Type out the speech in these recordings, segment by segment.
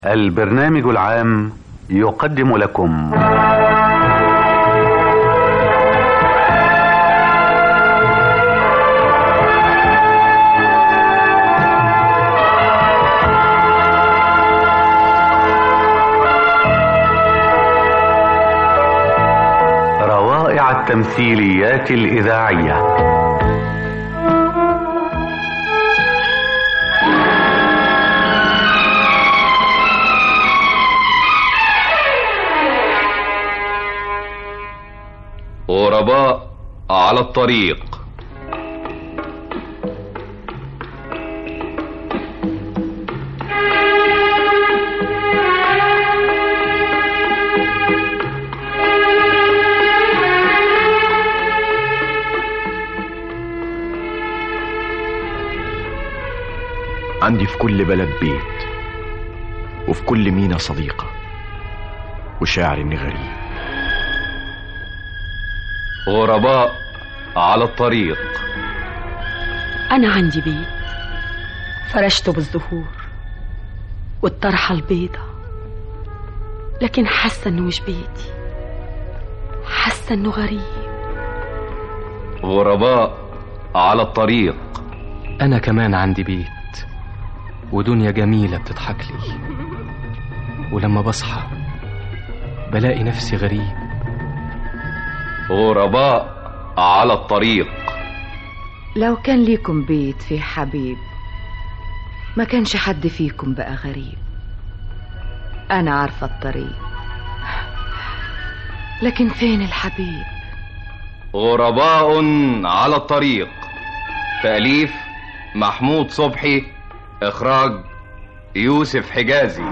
البرنامج العام يقدم لكم روائع التمثيليات الإذاعية غرباء على الطريق عندي في كل بلد بيت وفي كل مينا صديقة وشاعر إني غريب غرباء على الطريق أنا عندي بيت فرشته بالزهور والطرحة البيضة لكن حاسة إنه مش بيتي حاسة إنه غريب غرباء على الطريق أنا كمان عندي بيت ودنيا جميلة بتضحك لي ولما بصحى بلاقي نفسي غريب غرباء على الطريق لو كان ليكم بيت فيه حبيب ما كانش حد فيكم بقى غريب أنا عارفة الطريق لكن فين الحبيب غرباء على الطريق تأليف محمود صبحي إخراج يوسف حجازي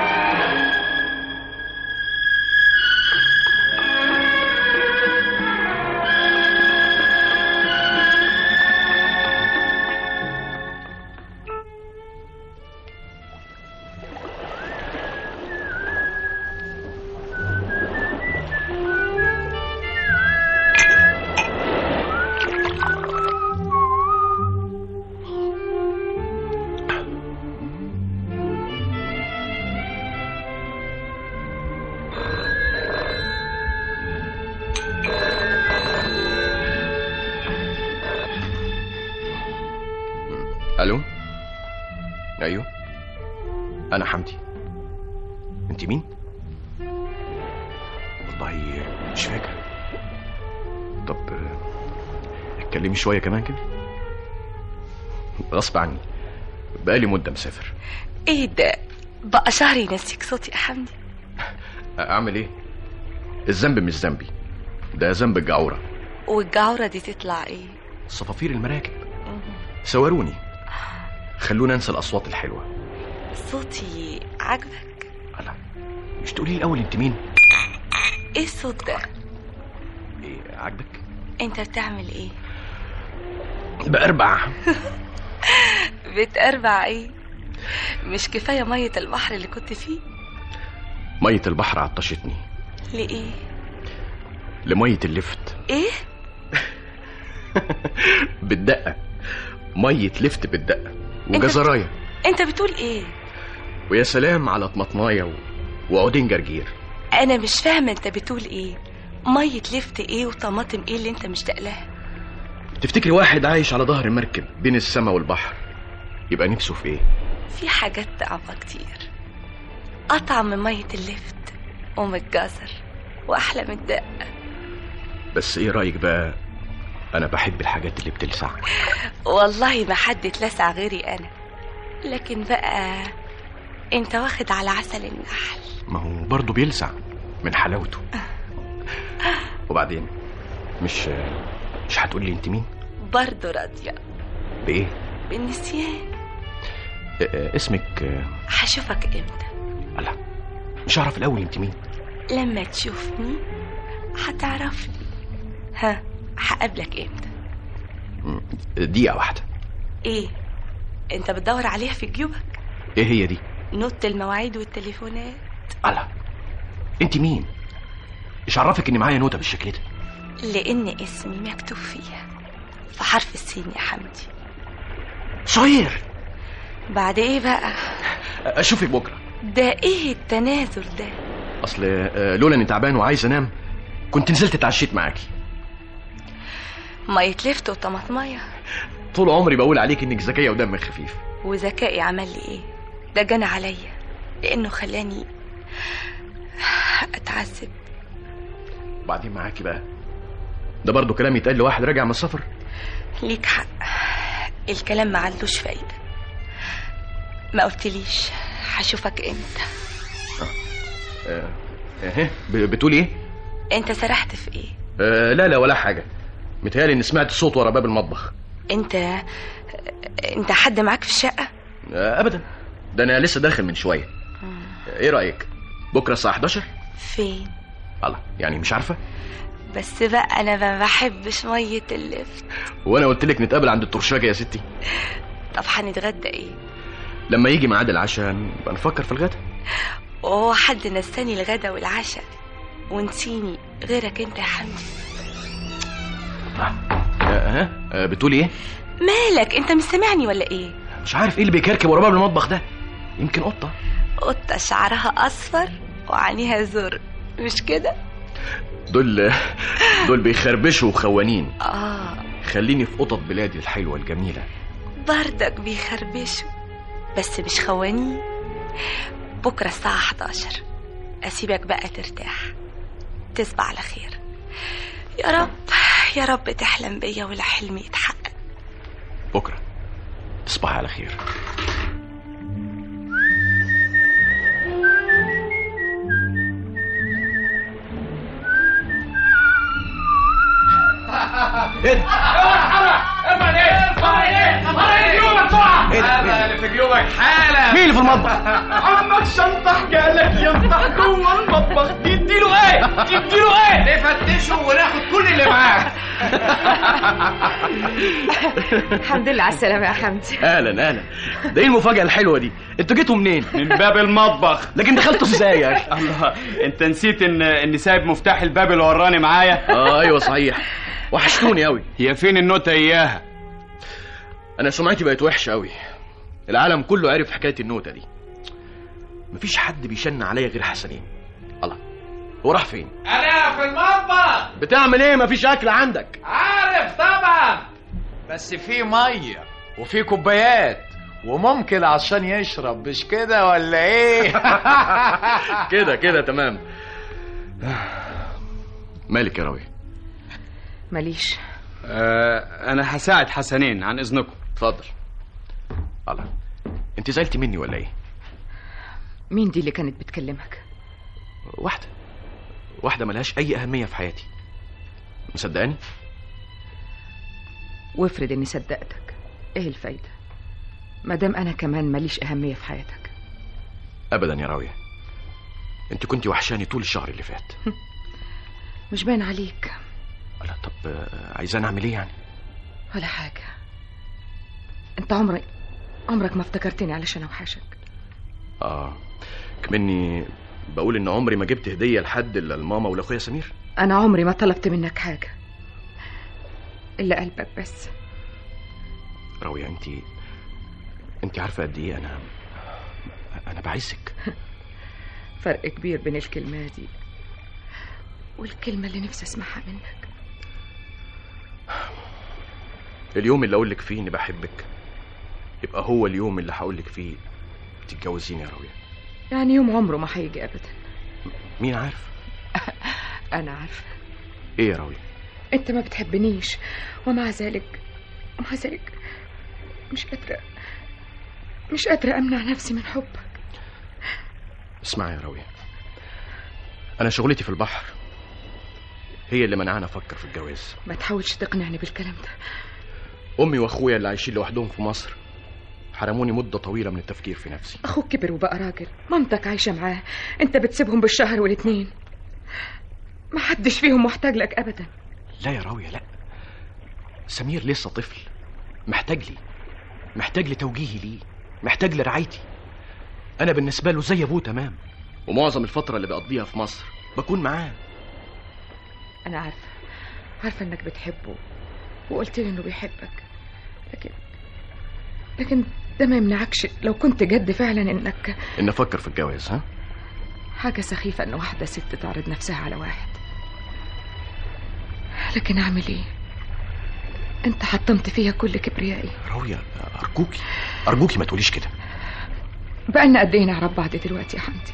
ألو أيوه أنا حمدي أنت مين؟ والله مش فاكر طب آه، اتكلمي شوية كمان كده غصب عني بقالي مدة مسافر ايه ده بقى شهر ينسيك صوتي يا حمدي أعمل إيه؟ الذنب مش ذنبي ده ذنب الجعورة والجعورة دي تطلع ايه صفافير المراكب سوروني خلونا انسى الأصوات الحلوة صوتي عاجبك ألا مش تقولي لي الأول أنت مين؟ ايه الصوت ده إيه عاجبك؟ انت بتعمل ايه بأربع بتقربع ايه مش كفاية مية البحر اللي كنت فيه مية البحر عطشتني لإيه لمية اللفت ايه بالدقة مية لفت بالدقة وجزراية انت بتقول ايه ويا سلام على طماطماية و... وعودين جرجير انا مش فاهمة انت بتقول ايه مية لفت ايه وطماطم ايه اللي انت مشتاق لها تفتكري واحد عايش على ظهر المركب بين السما والبحر يبقى نفسه في ايه في حاجات طعمها كتير أطعم من مية اللفت ومن الجزر وأحلى من الدقة بس ايه رأيك بقى انا بحب الحاجات اللي بتلسع والله ما حد اتلسع غيري أنا لكن بقى أنت واخد على عسل النحل ما هو برضه بيلسع من حلاوته وبعدين مش مش هتقولي انت مين برضه راضية بايه بالنسيان اه، اه، اسمك اه، هشوفك امتى لا مش هعرف الاول انت مين لما تشوفني هتعرفني ها هقابلك امتى مم، دقيقة واحدة ايه انت بتدور عليها في جيوبك ايه هي دي نوت المواعيد والتليفونات الله انت مين مش عرفك ان معايا نوتة بالشكل ده لان اسمي مكتوب فيها في حرف السين يا حمدي صغير بعد ايه بقى اشوفك بكره ده ايه التنازل ده اصل آه، لولا اني تعبان وعايز انام كنت نزلت اتعشيت معاكي مية لفت وطماطمية طول عمري بقول عليك انك ذكيه ودمك خفيف وذكائي عمل لي ايه ده جنى عليا لانه خلاني اتعذب وبعدين معاكي بقى ده برضه كلام يتقال لواحد راجع من السفر ليك حق الكلام ما عندوش فايدة ما قلتليش هشوفك امتى آه، اهي ب- بتقولي ايه انت سرحت في ايه آه لا لا ولا حاجه متهيألي اني سمعت صوت ورا باب المطبخ انت انت حد معاك في الشقة آه ابدا ده انا لسه داخل من شويه آه، ايه رايك بكره الساعه 11 فين الله يعني مش عارفه بس بقى انا ما بحبش مية اللفت وانا قلت لك نتقابل عند الترشاجه يا ستي طب هنتغدى ايه لما يجي ميعاد العشاء نبقى نفكر في الغدا وهو حد نساني الغدا والعشاء ونسيني غيرك انت يا حمدي اه آه، آه بتقولي ايه مالك انت مش سامعني ولا ايه مش عارف ايه اللي بيكركب ورا باب المطبخ ده يمكن قطه قطة شعرها اصفر وعينيها زرق مش كده دول دول بيخربشوا وخوانين اه خليني في قطط بلادي الحلوه الجميله بردك بيخربشوا بس مش خوانين بكرة الساعة 11 أسيبك بقى ترتاح تصبح على خير يا رب يا رب تحلم بيا ولا حلمي يتحقق بكره تصبحي على خير هذا اللي في جيوبك حالا مين اللي في المطبخ عمك شنطح قالك ينطح جوه المطبخ تديله ايه تديله ايه نفتشه وناخد كل اللي معاه الحمد لله على السلامة يا حمدي اهلا اهلا ده ايه المفاجاه الحلوه دي انتوا جيتوا منين من باب المطبخ لكن دخلتوا ازاي يا اخي الله انت نسيت ان اني سايب مفتاح الباب اللي وراني معايا اه ايوه صحيح وحشتوني قوي هي فين النوتة اياها انا سمعتي بقت وحشه قوي العالم كله عرف حكايه النوته دي مفيش حد بيشن عليا غير حسنين الله هو راح فين انا في المطبخ بتعمل ايه مفيش اكل عندك عارف طبعا بس في ميه وفي كوبايات وممكن عشان يشرب مش كده ولا ايه كده كده تمام مالك يا راوي ماليش آه انا هساعد حسنين عن اذنكم اتفضل الله انت زعلتي مني ولا ايه مين دي اللي كانت بتكلمك واحده واحده ملهاش اي اهميه في حياتي مصدقاني وافرض اني صدقتك ايه الفايدة مادام انا كمان ماليش اهمية في حياتك ابدا يا راويه انت كنت وحشاني طول الشهر اللي فات مش باين عليك لا طب آه، عايزاني اعمل ايه يعني ولا حاجة انت عمرك عمرك ما افتكرتني علشان اوحشك اه كمني بقول ان عمري ما جبت هديه لحد الا لماما ولاخويا سمير انا عمري ما طلبت منك حاجة الا قلبك بس راويه انت انت عارفه قد ايه انا انا بعزك فرق كبير بين الكلمة دي والكلمة اللي نفسي اسمعها منك اليوم اللي اقول لك فيه اني بحبك يبقى هو اليوم اللي هقول لك فيه تتجوزيني يا راويه يعني يوم عمره ما هيجي ابدا مين عارف انا عارفة ايه يا راويه انت ما بتحبنيش ومع ذلك ومع ذلك مش قادرة مش قادرة امنع نفسي من حبك اسمعي يا راويه انا شغلتي في البحر هي اللي منعاني افكر في الجواز ما تحاولش تقنعني بالكلام ده امي واخويا اللي عايشين لوحدهم في مصر حرموني مده طويله من التفكير في نفسي اخوك كبر وبقى راجل مامتك عايشة معاه انت بتسيبهم بالشهر والاتنين ما حدش فيهم محتاج لك ابدا لا يا راوية لا سمير لسه طفل محتاج لي محتاج لتوجيهي ليه محتاج لرعايتي انا بالنسبه له زي ابوه تمام ومعظم الفتره اللي بقضيها في مصر بكون معاه انا عارفة عارفة انك بتحبه وقلت لي انه بيحبك لكن لكن ده ما يمنعكش لو كنت جد فعلا انك ان افكر في الجواز ها حاجة سخيفة ان واحدة ست تعرض نفسها على واحد لكن اعمل ايه انت حطمت فيها كل كبريائي راوية ارجوكي ارجوكي ما تقوليش كده بقالنا قد ايه نعرف بعض دلوقتي يا حمدي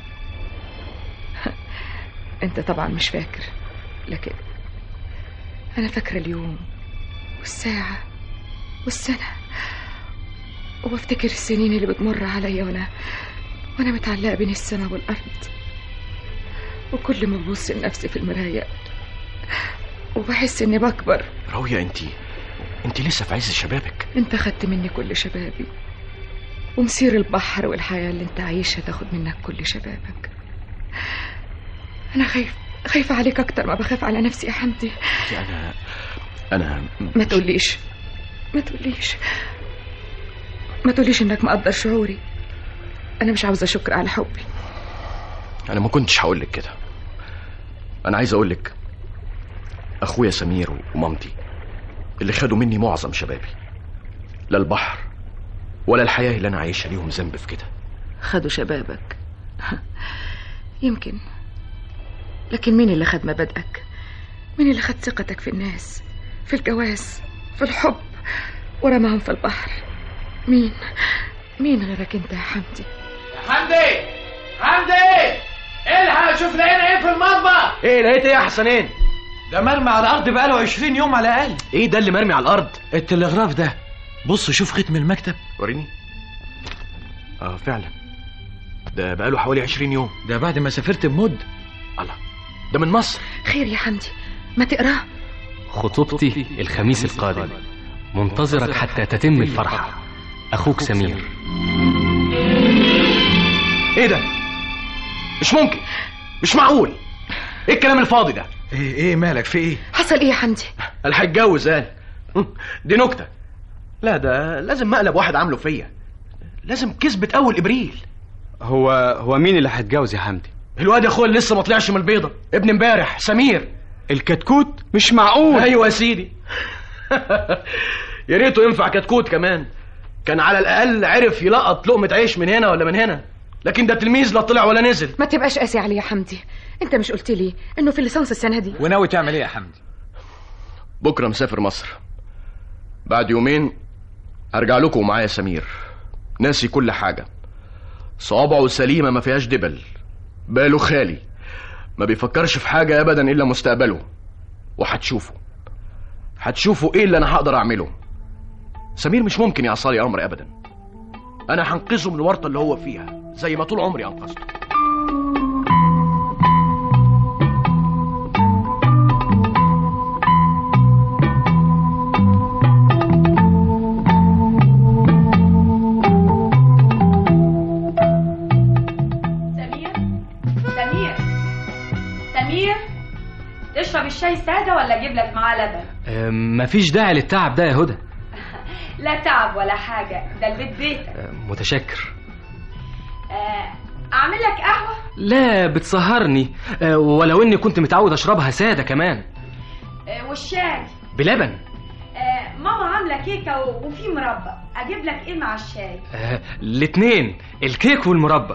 انت طبعا مش فاكر لكن انا فاكره اليوم والساعه والسنه وبفتكر السنين اللي بتمر عليا وانا وانا متعلقه بين السماء والارض وكل ما ببص لنفسي في المرايه وبحس اني بكبر راوية انت انت لسه في عز شبابك انت خدت مني كل شبابي ومسير البحر والحياة اللي انت عايشها تاخد منك كل شبابك انا خايف خايفة عليك اكتر ما بخاف على نفسي يا حمدي انا انا ما تقوليش ما تقوليش ما تقوليش انك مقدر شعوري انا مش عاوزة شكر على حبي انا ما كنتش هقول لك كده انا عايز اقول لك اخويا سمير ومامتي اللي خدوا مني معظم شبابي لا البحر ولا الحياه اللي انا عايشها ليهم ذنب في كده خدوا شبابك يمكن لكن مين اللي خد مبادئك مين اللي خد ثقتك في الناس في الجواز في الحب ورماهم في البحر مين مين غيرك انت يا حمدي حمدي حمدي الحق شوف لقينا ايه في المطبخ ايه لقيت ايه يا حسنين ده مرمي على الارض بقاله 20 يوم على الاقل ايه ده اللي مرمي على الارض التلغراف ده بص شوف ختم المكتب وريني اه فعلا ده بقاله حوالي 20 يوم ده بعد ما سافرت بمد الله ده من مصر خير يا حمدي ما تقراه خطوبتي الخميس القادم منتظرك حتى تتم الفرحة أخوك سمير ايه ده مش ممكن مش معقول ايه الكلام الفاضي ده ايه ايه مالك في ايه حصل ايه يا حمدي قال هيتجوز قال دي نكته لا ده لازم مقلب واحد عامله فيا لازم كذبة اول ابريل هو هو مين اللي هيتجوز يا حمدي الواد يا اخويا اللي لسه ما طلعش من البيضه ابن امبارح سمير الكتكوت مش معقول ايوه يا سيدي يا ريته ينفع كتكوت كمان كان على الاقل عرف يلقط لقمه عيش من هنا ولا من هنا لكن ده تلميذ لا طلع ولا نزل ما تبقاش قاسي عليه يا حمدي انت مش قلت لي انه في الليسانس السنه دي وناوي تعمل ايه يا حمدي بكره مسافر مصر بعد يومين هرجع لكم معايا سمير ناسي كل حاجه صوابعه سليمه ما فيهاش دبل باله خالي ما بيفكرش في حاجه ابدا الا مستقبله وهتشوفوا هتشوفوا ايه اللي انا هقدر اعمله سمير مش ممكن يعصى لي امر ابدا انا هنقذه من الورطه اللي هو فيها زي ما طول عمري انقذته سمير سمير سمير تشرب الشاي سادة ولا اجيب لك معاه لبن أم، مفيش داعي للتعب ده يا هدى لا تعب ولا حاجة ده البيت بيتك أم، متشكر آه، اعمل لك قهوة لا بتسهرني أه، ولو اني كنت متعود اشربها ساده كمان آه، والشاي بلبن آه، ماما عاملة كيكة و- وفي مربى اجيب لك ايه مع الشاي أه، الاتنين الكيك والمربى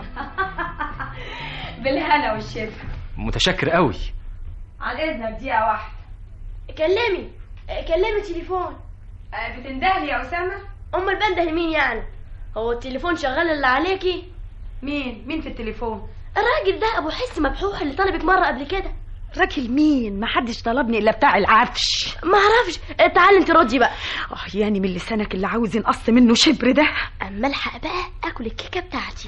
بالهنا والشفا متشكر قوي عن اذنك دقيقة واحدة كلمي كلمي تليفون آه، بتندهلي يا اسامة امال بنده مين يعني هو التليفون شغال اللي عليكي مين مين في التليفون الراجل ده ابو حس مبحوح اللي طلبك مره قبل كده راجل مين ما حدش طلبني الا بتاع العفش ما اعرفش تعالي انت ردي بقى اه يعني من لسانك اللي عاوز ينقص منه شبر ده اما الحق بقى اكل الكيكه بتاعتي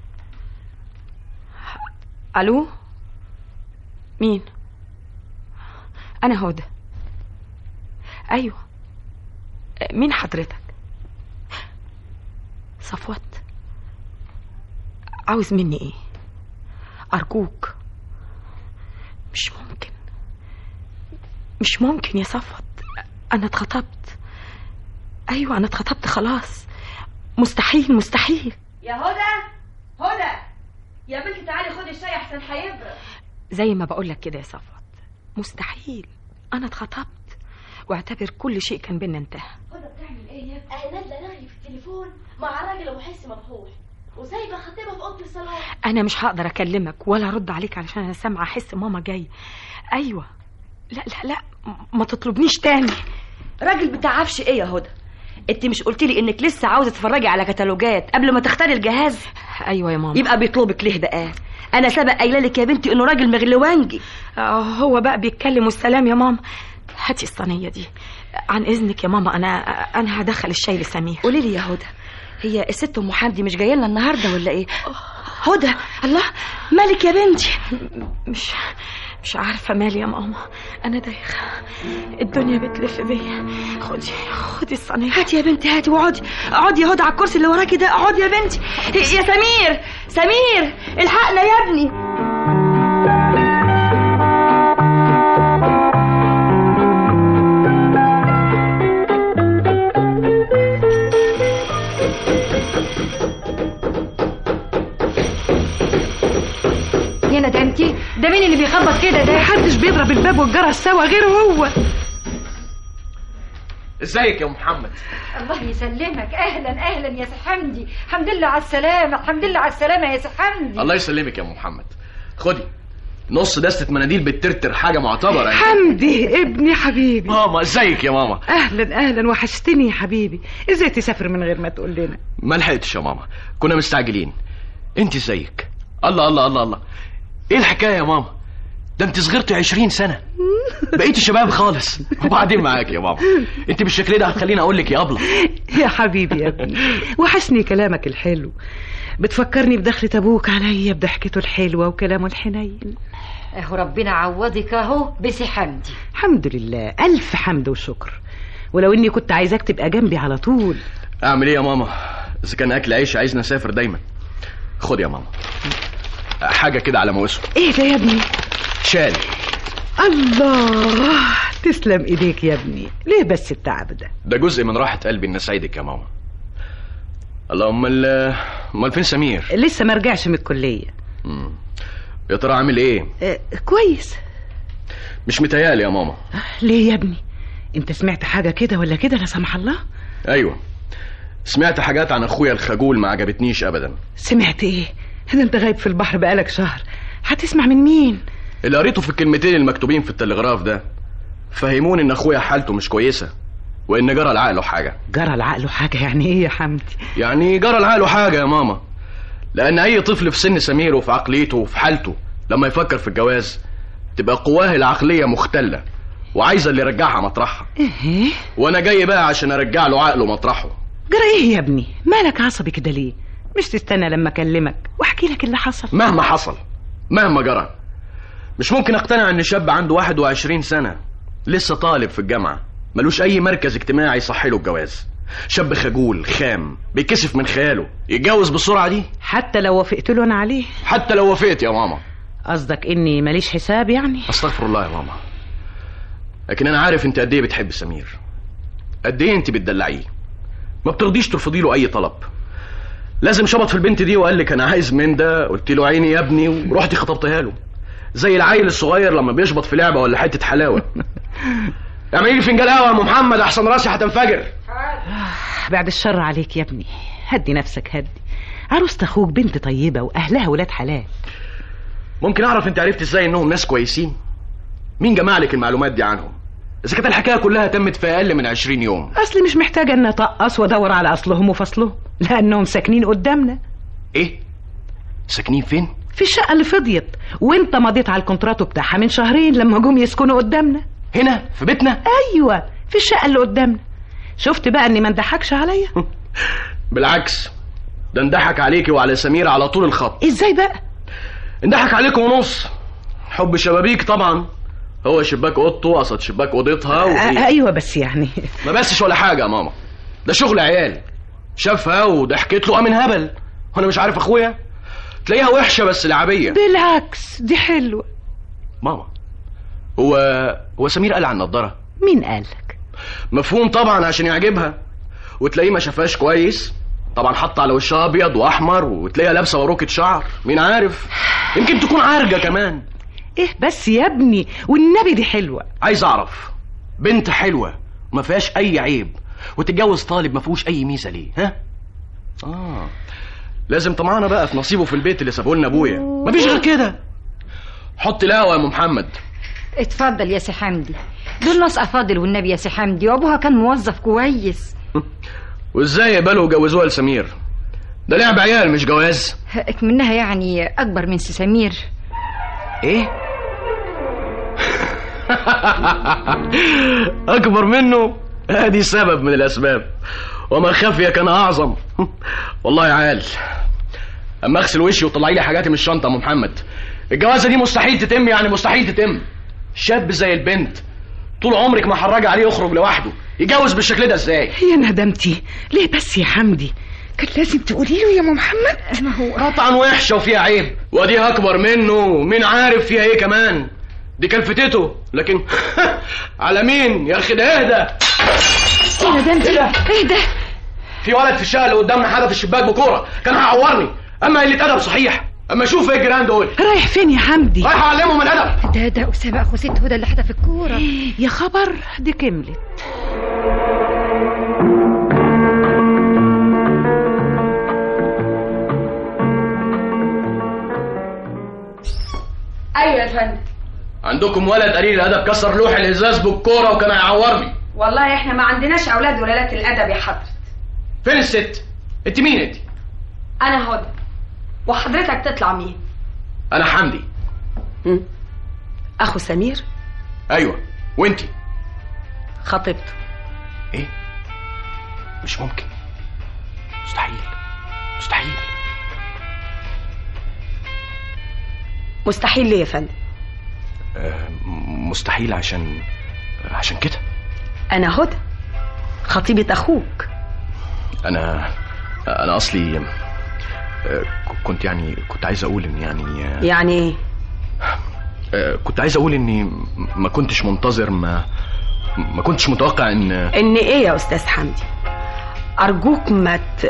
الو مين انا هدى ايوه مين حضرتك صفوت عاوز مني ايه ارجوك مش ممكن مش ممكن يا صفوت انا اتخطبت ايوه انا اتخطبت خلاص مستحيل مستحيل يا هدى هدى يا بنتي تعالي خدي الشاي احسن هيبرد زي ما بقولك كده يا صفوت مستحيل انا اتخطبت واعتبر كل شيء كان بينا انتهى هدى بتعمل ايه ايه انا نازله رغي في التليفون مع راجل ابو حس مبحوح وسايبه خطيبها في اوضه الصالون انا مش هقدر اكلمك ولا ارد عليك علشان انا سامعه احس ماما جاي ايوه لا لا لا ما تطلبنيش تاني راجل بتاع عفش ايه يا هدى انت مش قلت لي انك لسه عاوزه تتفرجي على كتالوجات قبل ما تختاري الجهاز ايوه يا ماما يبقى بيطلبك ليه بقى انا سبق قايله لك يا بنتي انه راجل مغلوانجي آه هو بقى بيتكلم والسلام يا ماما هاتي الصينيه دي عن اذنك يا ماما انا انا هدخل الشاي لسمير قولي لي يا هدى هي الست ام حمدي مش جايه لنا النهارده ولا ايه هدى الله مالك يا بنتي مش مش عارفة مالي يا ماما أنا دايخة الدنيا بتلف بيا خدي خدي الصينية هاتي يا بنتي هاتي واقعدي اقعدي يا هدى على الكرسي اللي وراكي ده اقعدي يا بنتي يا سمير سمير الحقنا يا ابني يا ندمتي ده مين اللي بيخبط كده ده محدش بيضرب الباب والجرس سوا غير هو ازيك يا ام محمد الله يسلمك اهلا اهلا يا سي حمدي الحمد لله على السلامه الحمد لله على السلامه يا سي حمدي الله يسلمك يا ام محمد خدي نص دستة مناديل بترتر حاجة معتبرة يعني. حمدي ابني حبيبي ماما ازيك يا ماما اهلا اهلا وحشتني يا حبيبي ازاي تسافر من غير ما تقول لنا ما لحقتش يا ماما كنا مستعجلين انت ازيك الله الله الله الله ايه الحكاية يا ماما ده انت صغرتي عشرين سنة بقيتي شباب خالص وبعدين معاك يا ماما انت بالشكل ده هتخليني اقول لك يا ابله يا حبيبي يا ابني وحشني كلامك الحلو بتفكرني بدخلة ابوك عليا بضحكته الحلوة وكلامه الحنين اهو ربنا عوضك اهو بسي حمدي الحمد لله الف حمد وشكر ولو اني كنت عايزاك تبقى جنبي على طول اعمل ايه يا ماما اذا كان اكل عيش عايزني اسافر دايما خد يا ماما حاجة كده على موسم ايه ده يا ابني شال الله تسلم ايديك يا ابني ليه بس التعب ده ده جزء من راحة قلبي ان اسعدك يا ماما الله امال امال فين سمير لسه ما رجعش من الكليه مم. يا ترى عامل ايه آه كويس مش متهيألي يا ماما ليه يا ابني انت سمعت حاجه كده ولا كده لا سمح الله ايوه سمعت حاجات عن اخويا الخجول ما عجبتنيش ابدا سمعت ايه ده انت غايب في البحر بقالك شهر هتسمع من مين اللي قريته في الكلمتين المكتوبين في التلغراف ده فهموني ان اخويا حالته مش كويسه وان جرى لعقله حاجه جرى لعقله حاجه يعني ايه يا حمدي يعني جرى لعقله حاجه يا ماما لان اي طفل في سن سمير وفي عقليته وفي حالته لما يفكر في الجواز تبقى قواه العقليه مختله وعايزه اللي يرجعها مطرحها ايه وانا جاي بقى عشان ارجع له عقله مطرحه جرى ايه يا ابني مالك عصبي كده ليه مش تستنى لما اكلمك واحكي لك اللي حصل مهما حصل مهما جرى مش ممكن اقتنع ان شاب عنده 21 سنه لسه طالب في الجامعه ملوش اي مركز اجتماعي يصحي له الجواز شاب خجول خام بيكسف من خياله يتجوز بالسرعه دي حتى لو وافقت له انا عليه حتى لو وافقت يا ماما قصدك اني ماليش حساب يعني استغفر الله يا ماما لكن انا عارف انت قد ايه بتحب سمير قد ايه انت بتدلعيه ما بترضيش ترفضي له اي طلب لازم شبط في البنت دي وقال لك انا عايز من ده قلت له عيني يا ابني ورحتي خطبتها له زي العيل الصغير لما بيشبط في لعبه ولا حته حلاوه اعملي لي فنجان قهوه يا ام محمد احسن راسي هتنفجر بعد الشر عليك يا ابني هدي نفسك هدي عروسة اخوك بنت طيبة واهلها ولاد حلال ممكن اعرف انت عرفت ازاي انهم ناس كويسين مين جمع لك المعلومات دي عنهم اذا كانت الحكايه كلها تمت في اقل من 20 يوم اصلي مش محتاجة ان اطقص وادور على اصلهم وفصلهم لانهم ساكنين قدامنا ايه ساكنين فين في الشقة اللي فضيت وانت مضيت على الكونتراتو بتاعها من شهرين لما جم يسكنوا قدامنا هنا في بيتنا ايوه في الشقة اللي قدامنا شفت بقى اني ما اندحكش عليا بالعكس ده اندحك عليكي وعلى سمير على طول الخط ازاي بقى اندحك عليكم ونص حب شبابيك طبعا هو شباك اوضته قصد شباك اوضتها وفي... ايوه بس يعني ما بسش ولا حاجه يا ماما ده شغل عيال شافها وضحكت له من هبل وانا مش عارف اخويا تلاقيها وحشه بس لعبيه بالعكس دي حلوه ماما هو هو سمير قال عن النضاره مين قالك مفهوم طبعا عشان يعجبها وتلاقيه ما شافهاش كويس طبعا حط على وشها ابيض واحمر وتلاقيها لابسه باروكه شعر مين عارف يمكن تكون عارجه كمان ايه بس يا ابني والنبي دي حلوه عايز اعرف بنت حلوه وما فيهاش اي عيب وتتجوز طالب ما فيهوش اي ميزه ليه ها اه لازم طمعنا بقى في نصيبه في البيت اللي سابه لنا ابويا مفيش غير كده حط القهوه يا ام محمد اتفضل يا سي حمدي دول ناس افاضل والنبي يا سي حمدي وابوها كان موظف كويس وازاي يقبلوا يجوزوها لسمير ده لعب عيال مش جواز منها يعني اكبر من سي سمير ايه اكبر منه ادي سبب من الاسباب وما خفي كان اعظم والله يا عال اما اغسل وشي وطلعي لي حاجاتي من الشنطه يا ام محمد الجوازه دي مستحيل تتم يعني مستحيل تتم شاب زي البنت طول عمرك ما حرجة عليه يخرج لوحده يتجوز بالشكل ده ازاي يا ندمتي ليه بس يا حمدي كان لازم تقولي له يا ام محمد ما هو قطعا وحشه وفيها عيب ودي اكبر منه مين عارف فيها ايه كمان دي كلفتته لكن على مين يا اخي ده اهدى يا ندمتي ايه ده في ولد في الشقه اللي قدامنا حدف الشباك بكوره كان هيعورني اما قله ادب صحيح اما شوف ايه الجيران دول رايح فين يا حمدي رايح اعلمهم الادب ده ده اسامه اخو ست هدى اللي حدف الكوره يا خبر دي كملت ايوه يا فندم عندكم ولد قليل الادب كسر لوح الازاز بالكوره وكان هيعورني والله احنا ما عندناش اولاد ولالات الادب يا حضرة فين الست انت مين انت انا هدى وحضرتك تطلع مين انا حمدي اخو سمير ايوه وانت خطيبته ايه مش ممكن مستحيل مستحيل مستحيل ليه يا فندم آه مستحيل عشان عشان كده انا هدى خطيبة اخوك انا انا اصلي آه، كنت يعني كنت عايز اقول ان يعني آه، يعني ايه آه، كنت عايز اقول اني ما كنتش منتظر ما ما كنتش متوقع ان ان ايه يا استاذ حمدي ارجوك ما ت...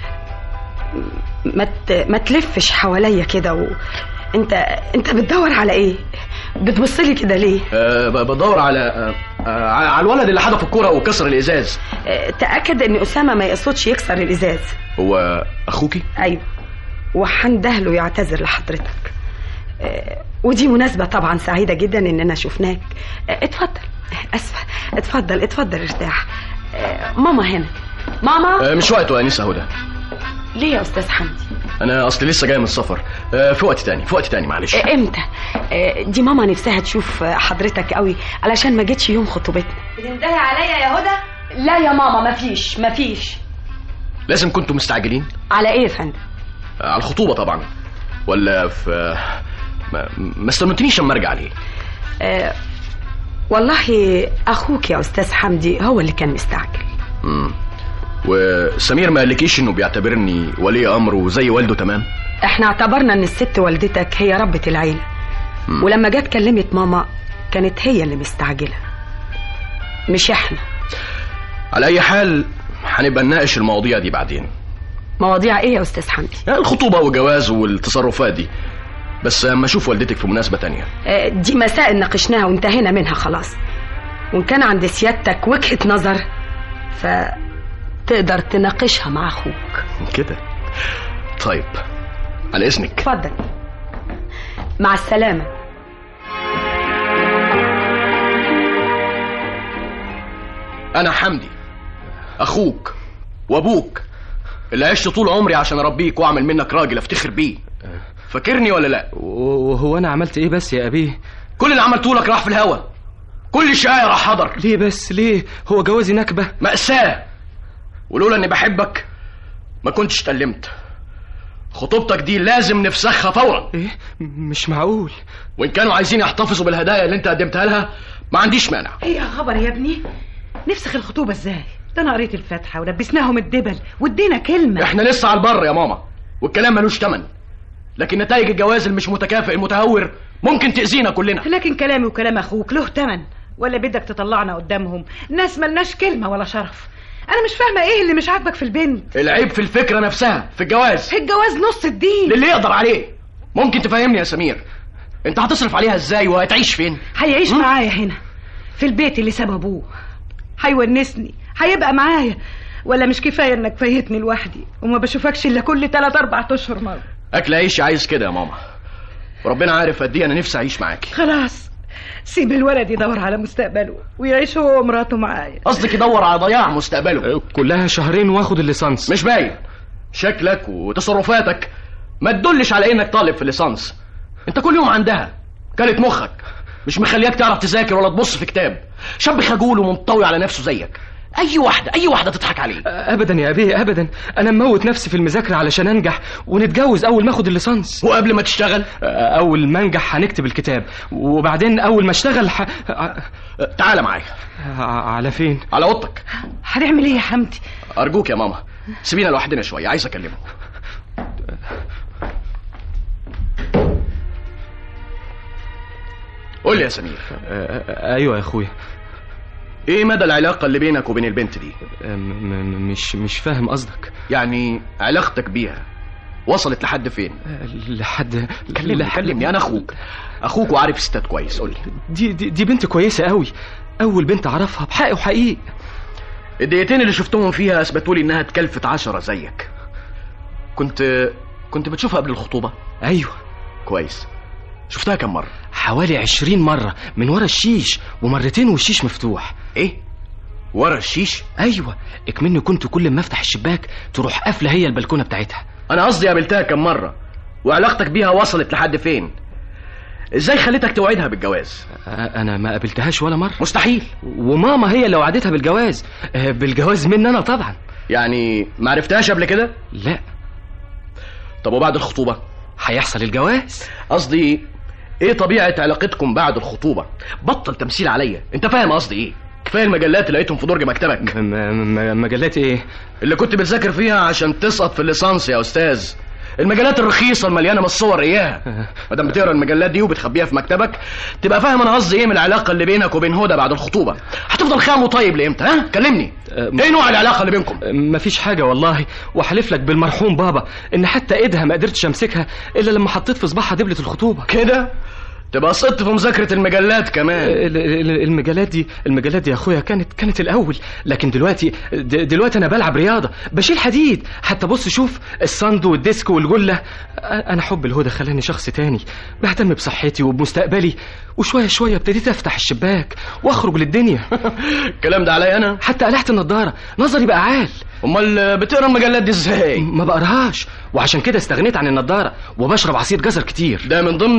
ما ت... ما تلفش حواليا كده و... انت انت بتدور على ايه بتبص لي كده ليه آه، ب- بدور على آه، آه، على الولد اللي حدف الكرة وكسر الازاز اه، تاكد ان اسامه ما يقصدش يكسر الازاز هو اخوكي ايوه وحندهله يعتذر لحضرتك اه، ودي مناسبة طبعا سعيدة جدا اننا شفناك اه، اتفضل اسفة اتفضل اتفضل ارتاح اه، ماما هنا ماما آه، مش وقته يا انسه هدى ليه يا استاذ حمدي انا اصلي لسه جاي من السفر آه، في وقت تاني في وقت تاني معلش اه، امتى اه، دي ماما نفسها تشوف اه، حضرتك قوي علشان ما جيتش يوم خطوبتنا بتنتهي عليا يا هدى لا يا ماما مفيش مفيش لازم كنتوا مستعجلين على ايه يا فندم آه، على الخطوبة طبعا ولا في آه، ما, ما استنتنيش اما ارجع ليه اه، والله اخوك يا استاذ حمدي هو اللي كان مستعجل مم. وسمير ما قالكيش انه بيعتبرني ولي امره زي والده تمام احنا اعتبرنا ان الست والدتك هي ربة العيلة مم. ولما جت كلمت ماما كانت هي اللي مستعجلة مش احنا على اي حال هنبقى نناقش المواضيع دي بعدين مواضيع ايه يا استاذ حمدي يعني الخطوبة والجواز والتصرفات دي بس اما اشوف والدتك في مناسبة تانية اه، دي مسائل ناقشناها وانتهينا منها خلاص وان كان عند سيادتك وجهة نظر فتقدر تناقشها مع اخوك كده طيب على اذنك اتفضل مع السلامة انا حمدي اخوك وابوك اللي عشت طول عمري عشان اربيك واعمل منك راجل افتخر بيه فاكرني ولا لا وهو انا عملت ايه بس يا ابيه كل اللي عملته لك راح في الهوا كل شقاية راح حضر ليه بس ليه هو جوازي نكبة مأساة ولولا اني بحبك ما كنتش اتألمت خطوبتك دي لازم نفسخها فورا ايه مش معقول وان كانوا عايزين يحتفظوا بالهدايا اللي انت قدمتها لها ما عنديش مانع ايه يا خبر يا ابني نفسخ الخطوبة ازاي ده انا قريت الفاتحة ولبسناهم الدبل وادينا كلمة احنا لسه على البر يا ماما والكلام ملوش تمن لكن نتائج الجواز المش متكافئ المتهور ممكن تأذينا كلنا لكن كلامي وكلام اخوك له تمن ولا بدك تطلعنا قدامهم ناس ملناش كلمة ولا شرف انا مش فاهمة ايه اللي مش عاجبك في البنت العيب في الفكرة نفسها في الجواز الجواز نص الدين للي يقدر عليه ممكن تفهمني يا سمير انت هتصرف عليها ازاي وهتعيش فين هيعيش معايا هنا في البيت اللي ساب ابوه هيونسني هيبقى معايا ولا مش كفايه انك فايتني لوحدي وما بشوفكش الا كل 3 4 اشهر مره اكل عيش عايز كده يا ماما وربنا عارف قد ايه انا نفسي اعيش معاكي خلاص سيب الولد يدور على مستقبله ويعيش هو ومراته معايا قصدك يدور على ضياع مستقبله كلها شهرين واخد الليسانس مش باين شكلك وتصرفاتك ما تدلش على انك طالب في الليسانس انت كل يوم عندها كلت مخك مش مخلياك تعرف تذاكر ولا تبص في كتاب شاب خجول ومنطوي على نفسه زيك اي واحده اي واحده تضحك عليه ابدا يا ابي ابدا انا مموت نفسي في المذاكره علشان انجح ونتجوز اول ما اخد الليسانس وقبل ما تشتغل اول ما انجح هنكتب الكتاب وبعدين اول ما اشتغل ح... تعال معايا على فين على اوضتك هنعمل ايه يا حمدي ارجوك يا ماما سيبينا لوحدنا شويه عايز اكلمه قول لي يا سمير ايوه يا اخويا ايه مدى العلاقة اللي بينك وبين البنت دي؟ مش مش فاهم قصدك يعني علاقتك بيها وصلت لحد فين؟ لحد كلمني لحد... كلمني انا اخوك اخوك وعارف ستات كويس قول لي دي, دي دي بنت كويسة قوي اول بنت اعرفها بحق وحقيقي الدقيقتين اللي شفتهم فيها اثبتوا لي انها اتكلفت عشرة زيك كنت كنت بتشوفها قبل الخطوبة؟ ايوه كويس شفتها كم مرة؟ حوالي عشرين مرة من ورا الشيش ومرتين والشيش مفتوح ايه؟ ورا الشيش؟ ايوه اكمني كنت كل ما افتح الشباك تروح قافلة هي البلكونة بتاعتها انا قصدي قابلتها كم مرة وعلاقتك بيها وصلت لحد فين؟ ازاي خليتك توعدها بالجواز؟ انا ما قابلتهاش ولا مرة مستحيل وماما هي اللي وعدتها بالجواز بالجواز مني انا طبعا يعني ما عرفتهاش قبل كده؟ لا طب وبعد الخطوبة؟ هيحصل الجواز قصدي ايه طبيعة علاقتكم بعد الخطوبة بطل تمثيل عليا انت فاهم قصدي ايه كفايه المجلات اللي لقيتهم في درج مكتبك مجلات ايه اللي كنت بتذاكر فيها عشان تسقط في الليسانس يا استاذ المجلات الرخيصه المليانه من الصور اياها ما دام بتقرا المجلات دي وبتخبيها في مكتبك تبقى فاهم انا قصدي ايه من العلاقه اللي بينك وبين هدى بعد الخطوبه هتفضل خام وطيب لامتى ها كلمني ايه نوع العلاقه اللي بينكم مفيش حاجه والله وحلف لك بالمرحوم بابا ان حتى ايدها ما قدرتش امسكها الا لما حطيت في صباعها دبله الخطوبه كده تبقى سقطت في مذاكره المجلات كمان المجلات دي المجلات دي يا اخويا كانت كانت الاول لكن دلوقتي دلوقتي انا بلعب رياضه بشيل حديد حتى بص شوف الصند والديسك والجله انا حب الهدى خلاني شخص تاني بهتم بصحتي وبمستقبلي وشويه شويه ابتديت افتح الشباك واخرج للدنيا الكلام ده عليا انا حتى قلعت النضاره نظري بقى عال امال بتقرا المجلات دي ازاي ما بقراهاش وعشان كده استغنيت عن النضاره وبشرب عصير جزر كتير ده من ضمن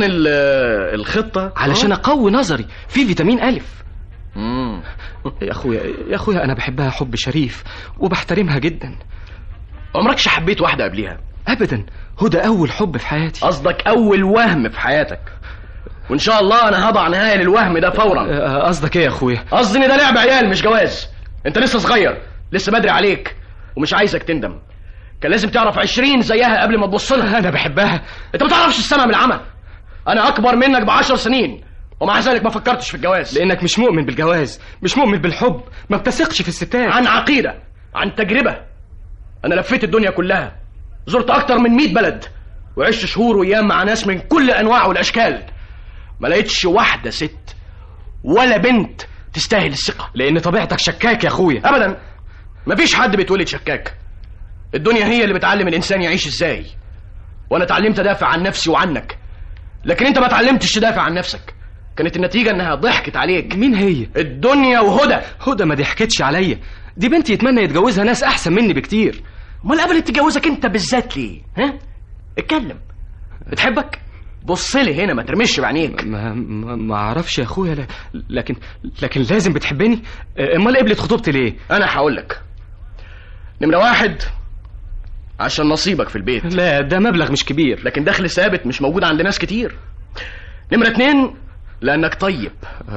الخطه علشان اقوي نظري في فيتامين الف مم. يا اخويا يا اخويا انا بحبها حب شريف وبحترمها جدا عمركش حبيت واحده قبليها ابدا هدى اول حب في حياتي قصدك اول وهم في حياتك وان شاء الله انا هضع نهايه للوهم ده فورا قصدك ايه يا اخويا قصدي ان ده لعب عيال مش جواز انت لسه صغير لسه بدري عليك ومش عايزك تندم كان لازم تعرف عشرين زيها قبل ما تبص لها انا بحبها انت ما تعرفش السما من العمى انا اكبر منك بعشر سنين ومع ذلك ما فكرتش في الجواز لانك مش مؤمن بالجواز مش مؤمن بالحب ما بتثقش في الستات عن عقيده عن تجربه انا لفيت الدنيا كلها زرت اكتر من مئة بلد وعشت شهور وايام مع ناس من كل الانواع والاشكال ما لقيتش واحده ست ولا بنت تستاهل الثقه لان طبيعتك شكاك يا اخويا ابدا مفيش حد بيتولد شكاك الدنيا هي اللي بتعلم الانسان يعيش ازاي وانا اتعلمت ادافع عن نفسي وعنك لكن انت ما اتعلمتش تدافع عن نفسك كانت النتيجه انها ضحكت عليك مين هي الدنيا وهدى هدى ما ضحكتش عليا دي بنتي يتمنى يتجوزها ناس احسن مني بكتير امال قبلت تتجوزك انت بالذات ليه ها اتكلم بتحبك بص لي هنا ما ترمش بعينيك ما ما, ما اعرفش يا اخويا لا لكن لكن لازم بتحبني امال قبلت خطوبتي ليه انا هقول لك نمره واحد عشان نصيبك في البيت لا ده مبلغ مش كبير لكن دخل ثابت مش موجود عند ناس كتير نمره اتنين لانك طيب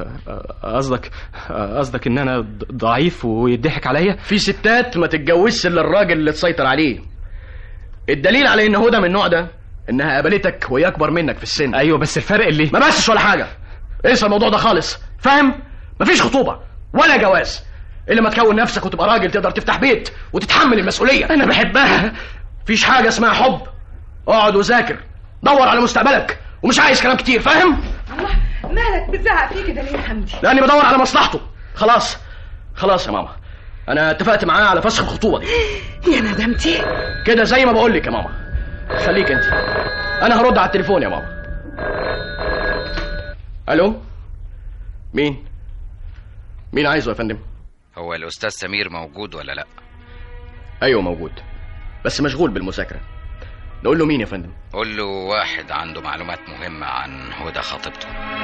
قصدك قصدك ان انا ضعيف ويضحك عليا في ستات ما تتجوزش الا الراجل اللي تسيطر عليه الدليل على ان هدى من النوع ده انها قابلتك وهي اكبر منك في السن ايوه بس الفرق اللي ما بسش ولا حاجه انسى الموضوع ده خالص فاهم مفيش خطوبه ولا جواز الا ما تكون نفسك وتبقى راجل تقدر تفتح بيت وتتحمل المسؤوليه انا بحبها مفيش حاجه اسمها حب اقعد وذاكر دور على مستقبلك ومش عايز كلام كتير فاهم الله مالك بتزعق فيه كده ليه يا حمدي لاني بدور على مصلحته خلاص خلاص يا ماما انا اتفقت معاه على فسخ الخطوبه دي يا ندمتي كده زي ما بقول لك يا ماما خليك انت انا هرد على التليفون يا ماما الو مين مين عايزه يا فندم هو الأستاذ سمير موجود ولا لأ؟ ايوه موجود بس مشغول بالمذاكره نقول له مين يا فندم قول له واحد عنده معلومات مهمة عن هدى خطيبته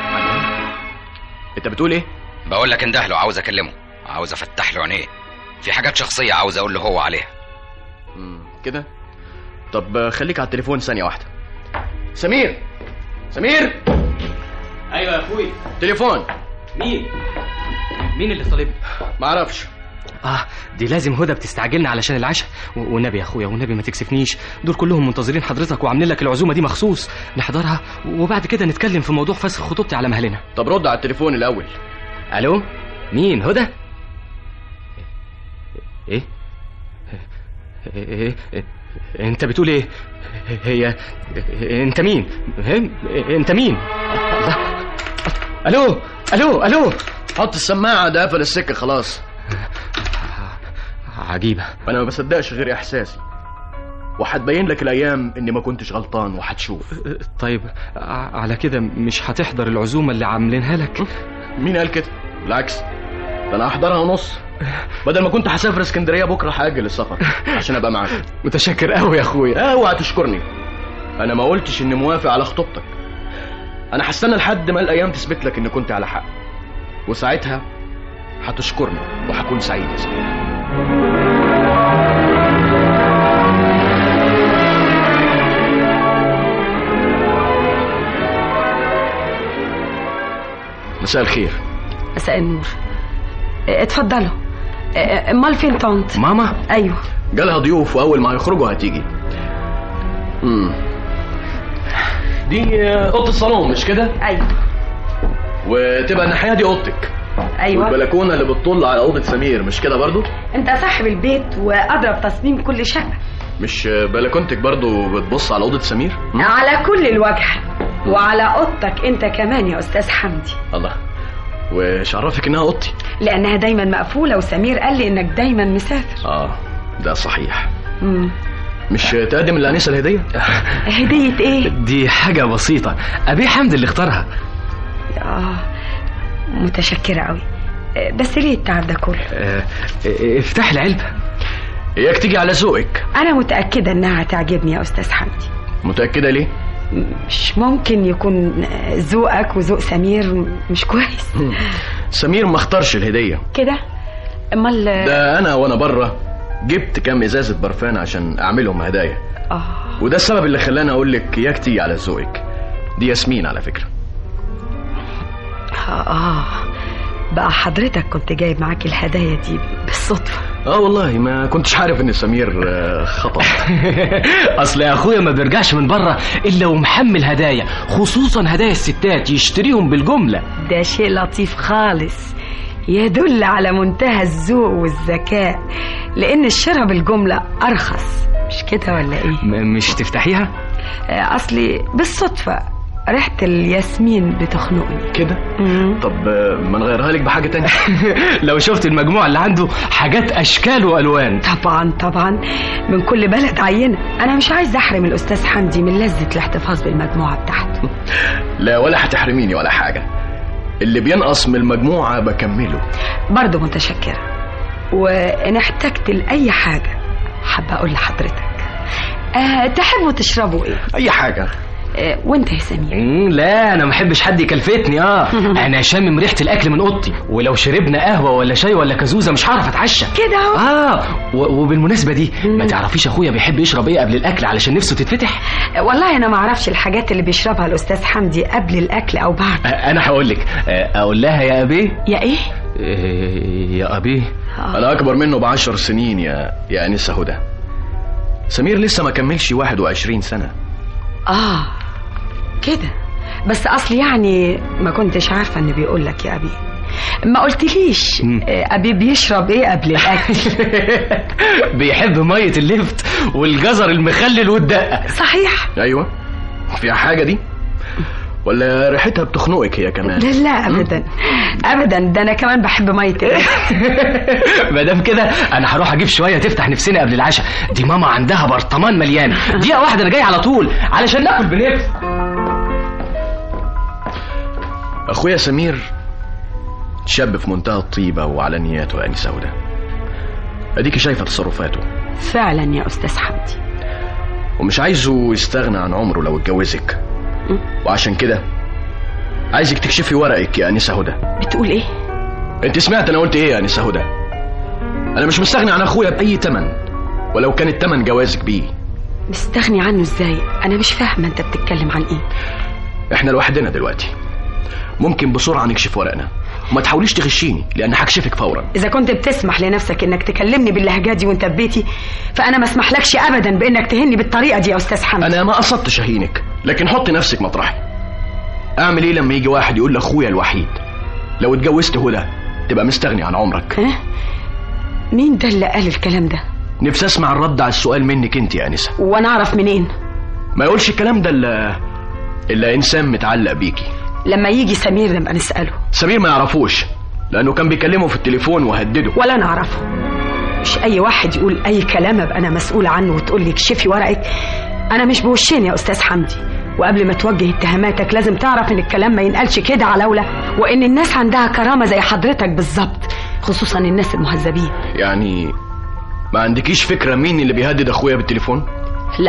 انت بتقول ايه بقول لك انده له عاوز اكلمه عاوز افتح له عينيه في حاجات شخصية عاوز اقول له هو عليها مم، كده طب آه، خليك على التليفون ثانيه واحده سمير سمير ايوه يا اخوي تليفون مين مين اللي طالب معرفش اه دي لازم هدى بتستعجلنا علشان العشاء و- والنبي يا اخويا والنبي ما تكسفنيش دول كلهم منتظرين حضرتك وعاملين لك العزومه دي مخصوص نحضرها وبعد كده نتكلم في موضوع فسخ خطوبتي على مهلنا طب رد على التليفون الاول الو مين هدى ايه إيه؟ إيه؟ انت بتقول ايه هي انت مين هم؟ انت مين الله. الو الو الو حط السماعه ده قفل السكه خلاص عجيبه انا ما بصدقش غير احساسي وهتبين لك الايام اني ما كنتش غلطان وهتشوف طيب ع- على كده مش هتحضر العزومه اللي عاملينها لك مين قال كده بالعكس ده انا هحضرها ونص بدل ما كنت هسافر اسكندريه بكره هاجل السفر عشان ابقى معاك متشكر قوي يا اخويا اوعى تشكرني انا ما قلتش اني موافق على خطوبتك انا هستنى لحد ما الايام تثبت لك اني كنت على حق وساعتها هتشكرني وهكون سعيد يا سيدي مساء الخير مساء النور اه، اتفضلوا اه، امال فين طنط ماما ايوه جالها ضيوف واول ما يخرجوا هتيجي امم دي آه، اوضه الصالون مش كده ايوه وتبقى الناحيه دي اوضتك ايوه والبلكونه اللي بتطل على اوضه سمير مش كده برضو انت صاحب البيت واضرب تصميم كل شقه مش آه، بلكونتك برضو بتبص على اوضه سمير على كل الوجه وعلى اوضتك انت كمان يا استاذ حمدي الله وش عرفك انها اوضتي لانها دايما مقفوله وسمير قال لي انك دايما مسافر اه ده صحيح مم. مش تقدم للانسه الهديه هديه ايه دي حاجه بسيطه ابي حمد اللي اختارها اه متشكره قوي اه، بس ليه التعب ده كله اه، اه، افتح العلبه اياك تيجي على ذوقك انا متاكده انها هتعجبني يا استاذ حمدي متاكده ليه مش ممكن يكون ذوقك وذوق سمير مش كويس سمير ما اختارش الهديه كده امال ده انا وانا بره جبت كام ازازه برفان عشان اعملهم هدايا اه وده السبب اللي خلاني اقول لك اياك تيجي على ذوقك دي ياسمين على فكره اه بقى حضرتك كنت جايب معاك الهدايا دي بالصدفه اه والله ما كنتش عارف ان سمير آه، خطب اصل يا اخويا ما بيرجعش من بره الا ومحمل هدايا خصوصا هدايا الستات يشتريهم بالجمله ده شيء لطيف خالص يدل على منتهى الذوق والذكاء لان الشراء بالجمله ارخص مش كده ولا ايه م- مش تفتحيها آه، اصلي بالصدفه ريحه الياسمين بتخنقني كده مم. طب آه، ما نغيرها لك بحاجه تانية لو شفت المجموعه اللي عنده حاجات اشكال والوان طبعا طبعا من كل بلد عينه انا مش عايز احرم الاستاذ حمدي من لذه الاحتفاظ بالمجموعه بتاعته لا ولا هتحرميني ولا حاجه اللي بينقص من المجموعه بكمله برضه متشكره وان احتجت لاي حاجه حابه اقول لحضرتك أه تحبوا تشربوا ايه اي حاجه أه وانت يا سمير مم، لا انا ما احبش حد يكلفتني اه انا شامم ريحه الاكل من اوضتي ولو شربنا قهوه ولا شاي ولا كازوزه مش هعرف اتعشى كده اهو اه و- وبالمناسبه دي ما تعرفيش اخويا بيحب يشرب ايه قبل الاكل علشان نفسه تتفتح أه والله انا ما اعرفش الحاجات اللي بيشربها الاستاذ حمدي قبل الاكل او بعد آه، انا هقول لك آه، اقول لها يا ابيه يا ايه آه، يا ابيه انا اكبر منه بعشر سنين يا يا انسه هدى سمير لسه ما كملش 21 سنه اه كده بس اصل يعني ما كنتش عارفه انه بيقول لك يا ابي ما قلتليش مم. آه، ابي بيشرب ايه قبل الاكل بيحب ميه اللفت والجزر المخلل والدقه صحيح ايوه فيها حاجه دي ولا ريحتها بتخنقك هي كمان لا لا ابدا ابدا ده انا كمان بحب ميه ما دام كده انا هروح اجيب شويه تفتح نفسنا قبل العشاء دي ماما عندها برطمان مليان دقيقه واحده انا جاي على طول علشان ناكل بنفس اخويا سمير شاب في منتهى الطيبه وعلى نياته يا انسه هدى اديكي شايفه تصرفاته فعلا يا استاذ حمدي ومش عايزه يستغنى عن عمره لو اتجوزك وعشان كده عايزك تكشفي ورقك يا انسه هدى بتقول ايه انت سمعت انا قلت ايه يا انسه هدى انا مش مستغني عن اخويا باي تمن ولو كان التمن جوازك بيه مستغني عنه ازاي انا مش فاهمه انت بتتكلم عن ايه احنا لوحدنا دلوقتي ممكن بسرعه نكشف ورقنا وما تحاوليش تغشيني لان هكشفك فورا اذا كنت بتسمح لنفسك انك تكلمني باللهجه دي وانت في بيتي فانا ما اسمحلكش ابدا بانك تهني بالطريقه دي يا استاذ حمدي انا ما قصدتش اهينك لكن حطي نفسك مطرحي اعمل ايه لما يجي واحد يقول لاخويا الوحيد لو اتجوزت هدى تبقى مستغني عن عمرك ها؟ مين ده اللي قال الكلام ده نفسي اسمع الرد على السؤال منك انت يا انسه وانا اعرف منين ما يقولش الكلام ده الا الا انسان متعلق بيكي لما يجي سمير نبقى نساله سمير ما يعرفوش لانه كان بيكلمه في التليفون وهدده ولا نعرفه مش اي واحد يقول اي كلام ابقى انا مسؤوله عنه وتقول لي اكشفي ورقك انا مش بوشين يا استاذ حمدي وقبل ما توجه اتهاماتك لازم تعرف ان الكلام ما ينقالش كده على اولى وان الناس عندها كرامه زي حضرتك بالظبط خصوصا الناس المهذبين يعني ما عندكيش فكره مين اللي بيهدد اخويا بالتليفون لا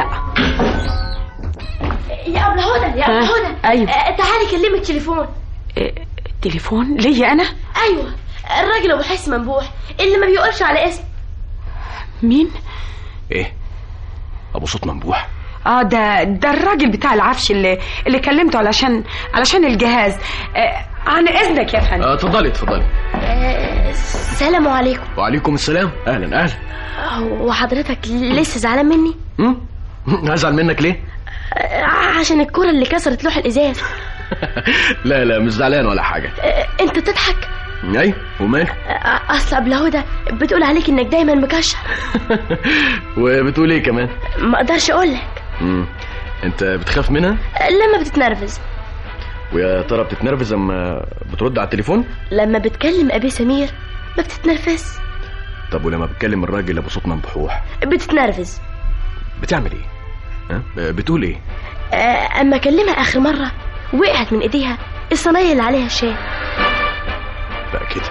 يا ابله هدى يا ابله ها؟ هدى أيوة. آه، تعالي كلمي التليفون تليفون ليا انا ايوه الراجل ابو حس منبوح اللي ما بيقولش على اسم مين ايه ابو صوت منبوح اه ده ده الراجل بتاع العفش اللي اللي كلمته علشان علشان الجهاز آه عن اذنك يا فندم آه، اتفضلي اتفضلي آه، السلام عليكم وعليكم السلام اهلا اهلا هو حضرتك لسه زعلان مني هم؟ هزعل منك ليه آه، عشان الكرة اللي كسرت لوح الازاز لا لا مش زعلان ولا حاجه آه، انت تضحك اي ومال آه، اصل ابله هدى بتقول عليك انك دايما مكشر وبتقول ايه كمان ما اقدرش اقول لك مم. انت بتخاف منها لما بتتنرفز ويا ترى بتتنرفز لما بترد على التليفون لما بتكلم ابي سمير ما بتتنرفز طب ولما بتكلم الراجل ابو صوت منبحوح بتتنرفز بتعمل ايه ها بتقول ايه آه، اما اكلمها اخر مره وقعت من ايديها الصينيه اللي عليها الشاي بقى كده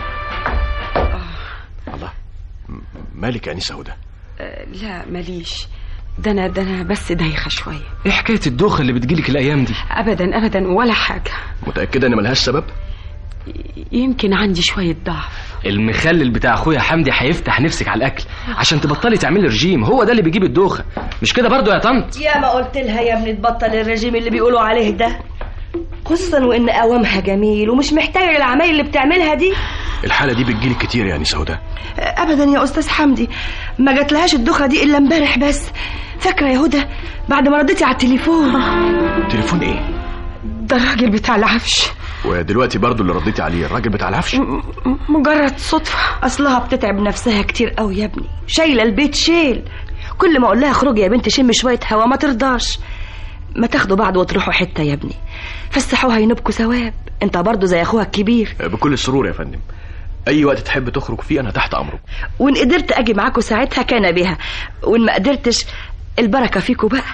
الله م- مالك يا انسه هدى آه لا ماليش ده انا ده انا بس دايخه شويه ايه حكايه الدوخه اللي بتجيلك الايام دي ابدا ابدا ولا حاجه متاكده ان ملهاش سبب يمكن عندي شويه ضعف المخلل بتاع اخويا حمدي هيفتح نفسك على الاكل عشان تبطلي تعملي رجيم هو ده اللي بيجيب الدوخه مش كده برضو يا طنط يا ما قلت لها يا ابني تبطل الرجيم اللي بيقولوا عليه ده خصوصا وان قوامها جميل ومش محتاجه العمايل اللي بتعملها دي الحاله دي بتجيلك كتير يا انسه هدى ابدا يا استاذ حمدي ما جاتلهاش الدخله دي الا امبارح بس فاكره يا هدى بعد ما رديتي على التليفون تليفون ايه ده الراجل بتاع العفش ودلوقتي برضو اللي رديتي عليه الراجل بتاع العفش مجرد صدفه اصلها بتتعب نفسها كتير قوي يا ابني شايله البيت شيل كل ما اقول لها اخرجي يا بنت شم شويه هوا ما ترضاش ما تاخدوا بعض وتروحوا حته يا ابني فسحوها ينبكوا ثواب انت برضو زي اخوها الكبير بكل سرور يا فندم اي وقت تحب تخرج فيه انا تحت امرك وان قدرت اجي معاكم ساعتها كان بها وان ما قدرتش البركه فيكم بقى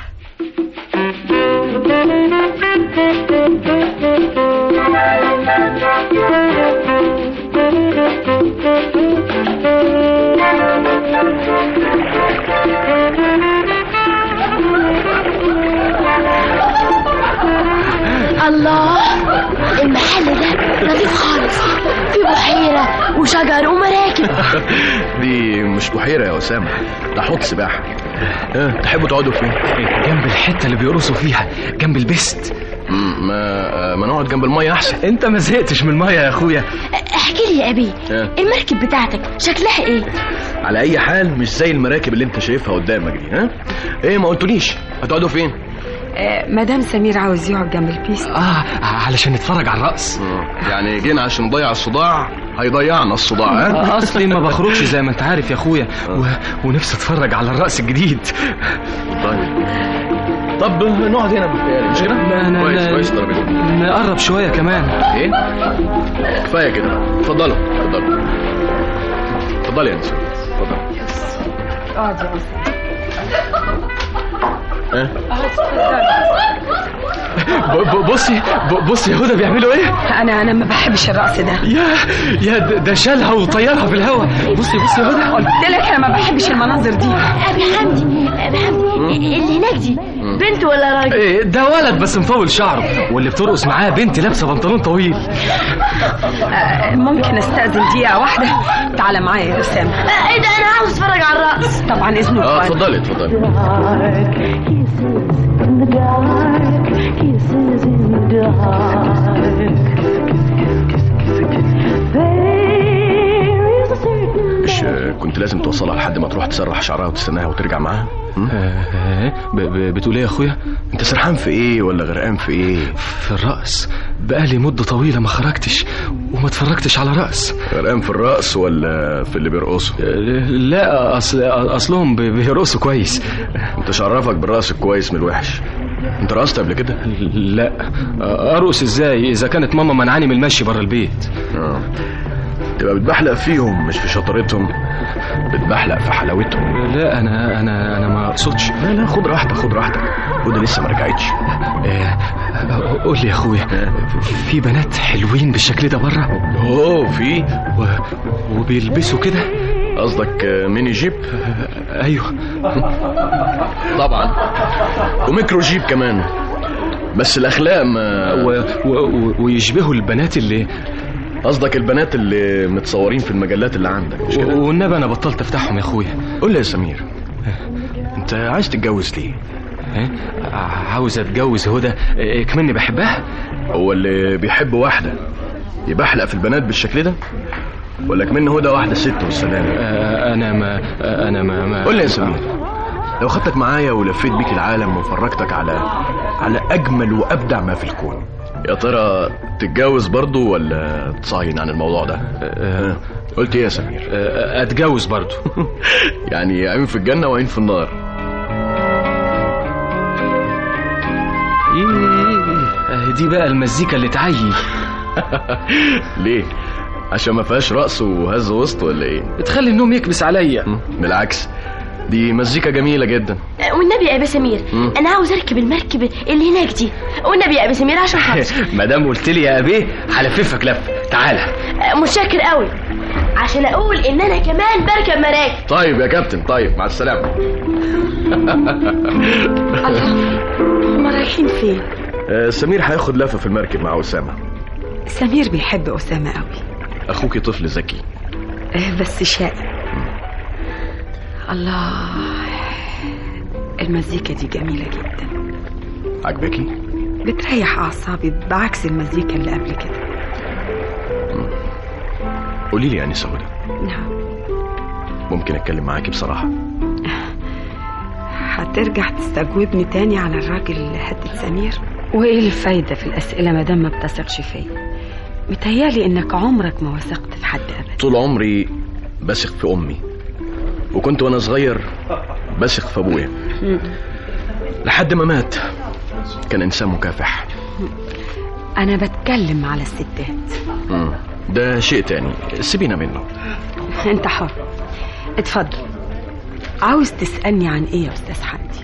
الله المحل ده نظيف خالص في بحيرة وشجر ومراكب دي مش بحيره يا اسامه ده حوض سباحه ها تحبوا تقعدوا فين جنب الحته اللي بيرقصوا فيها جنب البست م- ما ما نقعد جنب الميه احسن انت ما زهقتش من الميه يا اخويا احكي لي يا ابي ها. المركب بتاعتك شكلها ايه على اي حال مش زي المراكب اللي انت شايفها قدامك دي ها ايه ما قلتوليش هتقعدوا فين آه مدام سمير عاوز يقعد جنب البيست اه علشان نتفرج على الرقص يعني جينا عشان نضيع الصداع هيضيعنا الصداع ها اصلي ما بخرجش زي ما انت عارف يا اخويا و... ونفسي اتفرج على الرقص الجديد طيب طب نقعد هنا بالتالي مش كده؟ لا، لا، كويس لا. كويس الترابيزه نقرب شويه كمان ايه؟ كفايه كده اتفضلوا اتفضلوا اتفضلي يا نسا اتفضلي اقعد يا أستاذ. ها؟ ب- ب- بصي ب- بصي يا هدى بيعملوا ايه انا انا ما بحبش الرقص ده يا يا ده ده شالها وطيرها في الهواء بصي بصي يا هدى قلت لك انا ما بحبش المناظر دي ابي حمدي ابي حمدي اللي هناك دي بنت ولا راجل إيه ده ولد بس مطول شعره واللي بترقص معاه بنت لابسه بنطلون طويل آه، ممكن استاذن دقيقه واحده تعالى معايا يا اسامه ايه ده انا عاوز اتفرج على الرقص طبعا اذنك اه اتفضلي اتفضلي مش آه، كنت لازم توصلها لحد ما تروح تسرح شعرها وتستناها وترجع معاها ب- ب- بتقول ايه يا اخويا انت سرحان في ايه ولا غرقان في ايه في الرقص بقالي مده طويله ما خرجتش وما اتفرجتش على رقص غرقان في الرقص ولا في اللي بيرقصوا لا اصل اصلهم بي- بيرقصوا كويس انت شعرفك بالرقص الكويس من الوحش انت رقصت قبل كده لا ارقص ازاي اذا كانت ماما منعاني من المشي بره البيت اه تبقى بتبحلق فيهم مش في شطارتهم بتبحلق في حلاوتهم لا انا انا انا ما اقصدش لا لا خد راحتك خد راحتك وده لسه ما رجعتش قول لي يا اخويا في بنات حلوين بالشكل ده بره اوه في و... وبيلبسوا كده قصدك آه، ميني جيب ايوه طبعا وميكرو جيب كمان بس الاخلاق ما و... و... و... ويشبهوا البنات اللي قصدك البنات اللي متصورين في المجلات اللي عندك مش كده والنبي انا بطلت افتحهم يا اخويا قول لي يا سمير انت عايز تتجوز ليه إيه؟ عاوز اتجوز هدى إيه، كمني بحبها هو اللي بيحب واحده يبحلق في البنات بالشكل ده ولا كمان هدى واحده ست والسلام آه، انا ما آه، انا ما, ما قول لي يا سمير لو خدتك معايا ولفيت بيك العالم وفرجتك على على اجمل وابدع ما في الكون يا ترى تتجوز برضو ولا تصاين عن الموضوع ده آه، قلت ايه يا سمير آه، اتجوز برضو يعني عين في الجنه وعين في النار إيه، دي بقى المزيكا اللي تعيي ليه عشان ما فيهاش رقص وهز وسط ولا ايه بتخلي النوم يكبس عليا بالعكس دي مزيكا جميله جدا والنبي يا ابي سمير مم. انا عاوز اركب المركب اللي هناك دي والنبي يا ابي سمير عشان خاطر ما دام قلت لي يا ابيه هلففك لف تعالى متشكر قوي عشان اقول ان انا كمان بركب مراكب طيب يا كابتن طيب مع السلامه هما رايحين فين آه، سمير هياخد لفه في المركب مع اسامه سمير بيحب اسامه قوي اخوكي طفل ذكي آه، بس شقي الله المزيكا دي جميله جدا عجبكي بتريح اعصابي بعكس المزيكا اللي قبل كده قولي لي يا انسه هدى نعم ممكن اتكلم معاكي بصراحه هترجع تستجوبني تاني على الراجل اللي هدد سمير وايه الفايده في الاسئله ما دام ما بتثقش فيا متهيالي انك عمرك ما وثقت في حد ابدا طول عمري بثق في امي وكنت وانا صغير بثق في ابويا لحد ما مات كان انسان مكافح انا بتكلم على الستات مم. ده شيء تاني سيبينا منه انت حر اتفضل عاوز تسالني عن ايه يا استاذ حمدي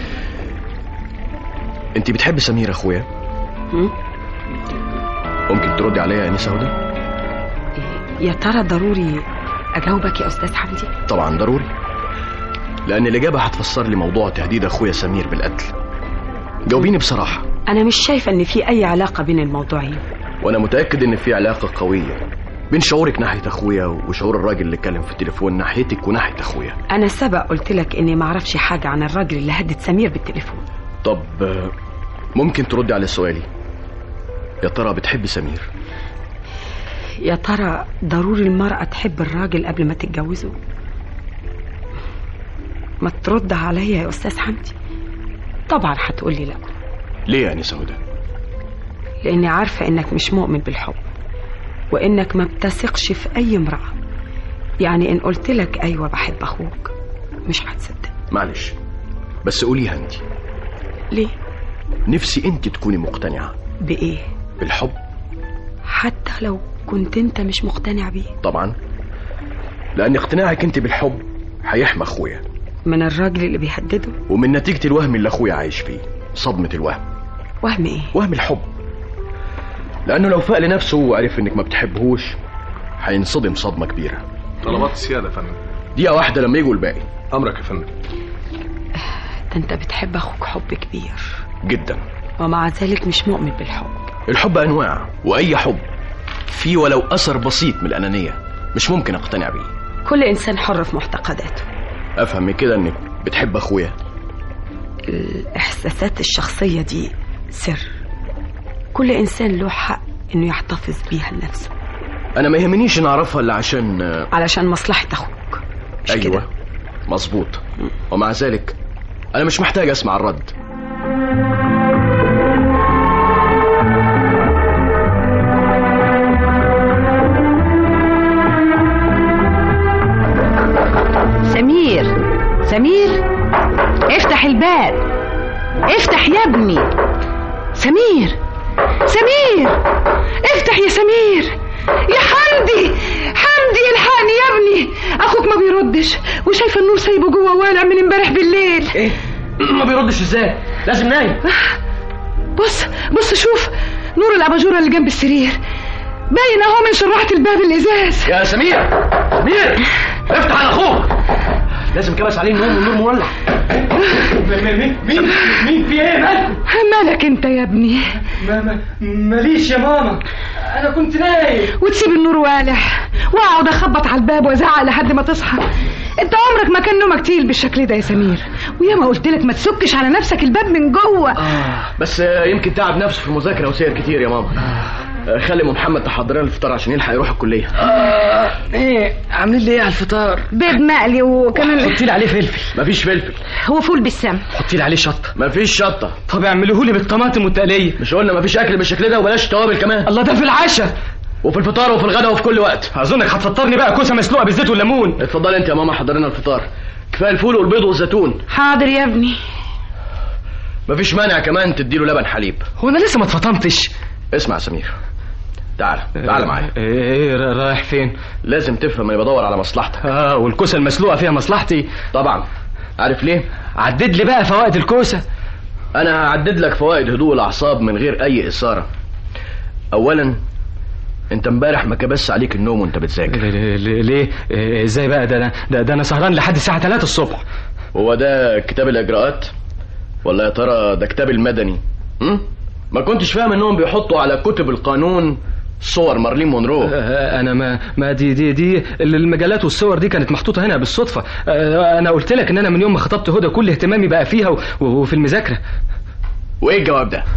انت بتحب سمير اخويا هم؟ ممكن تردي عليا يا انسه هدى يا ترى ضروري اجاوبك يا استاذ حمدي طبعا ضروري لان الاجابه هتفسر لي موضوع تهديد اخويا سمير بالقتل جاوبيني بصراحه انا مش شايفه ان في اي علاقه بين الموضوعين وانا متاكد ان في علاقه قويه بين شعورك ناحيه اخويا وشعور الراجل اللي اتكلم في التليفون ناحيتك وناحيه اخويا انا سبق قلت لك اني ما اعرفش حاجه عن الراجل اللي هدد سمير بالتليفون طب آه، ممكن تردي على سؤالي يا ترى بتحبي سمير يا ترى ضروري المرأة تحب الراجل قبل ما تتجوزه ما ترد عليا يا أستاذ حمدي طبعا هتقولي لا ليه يا انسه هدى لأني عارفة إنك مش مؤمن بالحب وإنك ما بتثقش في أي امرأة يعني إن قلت لك أيوة بحب أخوك مش هتصدق معلش بس قوليها انت ليه نفسي انت تكوني مقتنعة بايه بالحب حتى لو كنت انت مش مقتنع بيه طبعا لان اقتناعك انت بالحب هيحمى اخويا من الراجل اللي بيهدده ومن نتيجة الوهم اللي اخويا عايش فيه صدمة الوهم وهم ايه وهم الحب لانه لو فاق لنفسه وعرف انك ما بتحبهوش هينصدم صدمة كبيرة طلبات السيادة يا فندم دقيقة واحدة لما يجوا الباقي أمرك يا فندم ده انت بتحب اخوك حب كبير جدا ومع ذلك مش مؤمن بالحب الحب انواع واي حب فيه ولو اثر بسيط من الانانية مش ممكن اقتنع بيه كل انسان حر في معتقداته افهم من كده انك بتحب اخويا الاحساسات الشخصيه دي سر كل انسان له حق انه يحتفظ بيها لنفسه انا ما يهمنيش ان اعرفها الا عشان علشان مصلحه اخوك مش ايوه كده مظبوط ومع ذلك انا مش محتاج اسمع الرد سمير سمير افتح الباب افتح يا ابني سمير سمير افتح يا سمير يا حمدي حمدي الحقني يا ابني اخوك ما بيردش وشايفه النور سايبه جوه والع من امبارح بالليل ايه ما بيردش ازاي لازم نايم بص بص شوف نور الاباجوره اللي جنب السرير باين اهو من شراحه الباب الازاز يا سمير سمير افتح على اخوك لازم كبس عليه النوم والنور مولع مين مين مين في ايه مالكم مالك انت يا ابني ما ما ماليش يا ماما انا كنت نايم وتسيب النور والع واقعد اخبط على الباب وازعق لحد ما تصحى انت عمرك ما كان نومك تقيل بالشكل ده يا سمير ويا ما قلت لك ما تسكش على نفسك الباب من جوه آه بس آه، يمكن تعب نفسه في المذاكره وسير كتير يا ماما آه، خلي ام محمد تحضر لنا الفطار عشان يلحق يروح الكليه آه ايه عاملين لي ايه على الفطار بيض مقلي وكمان حطي لي عليه فلفل مفيش فلفل هو فول بالسمن حطي لي عليه شطه مفيش شطه طب اعملوه لي بالطماطم والتقليه مش قلنا مفيش اكل بالشكل ده وبلاش توابل كمان الله ده في العشاء وفي الفطار وفي الغداء وفي كل وقت اظنك هتفطرني بقى كوسه مسلوقه بالزيت والليمون اتفضلي انت يا ماما حضر لنا الفطار كفايه الفول والبيض والزيتون حاضر يا ابني مفيش مانع كمان تديله لبن حليب هو انا لسه ما اتفطمتش اسمع يا سمير تعال تعال معايا ايه رايح فين لازم تفهم اني بدور على مصلحتك اه والكوسه المسلوقه فيها مصلحتي طبعا عارف ليه عدد لي بقى فوائد الكوسه انا هعدد لك فوائد هدوء الاعصاب من غير اي اثاره اولا انت امبارح ما كبس عليك النوم وانت بتذاكر ليه إيه، ازاي بقى ده انا ده, ده انا سهران لحد الساعه 3 الصبح هو ده كتاب الاجراءات ولا يا ترى ده كتاب المدني م? ما كنتش فاهم انهم بيحطوا على كتب القانون صور مارلين مونرو آه، انا ما ما دي دي دي المجلات والصور دي كانت محطوطه هنا بالصدفه آه، انا قلت لك ان انا من يوم ما خطبت هدى كل اهتمامي بقى فيها و- وفي المذاكره وايه الجواب ده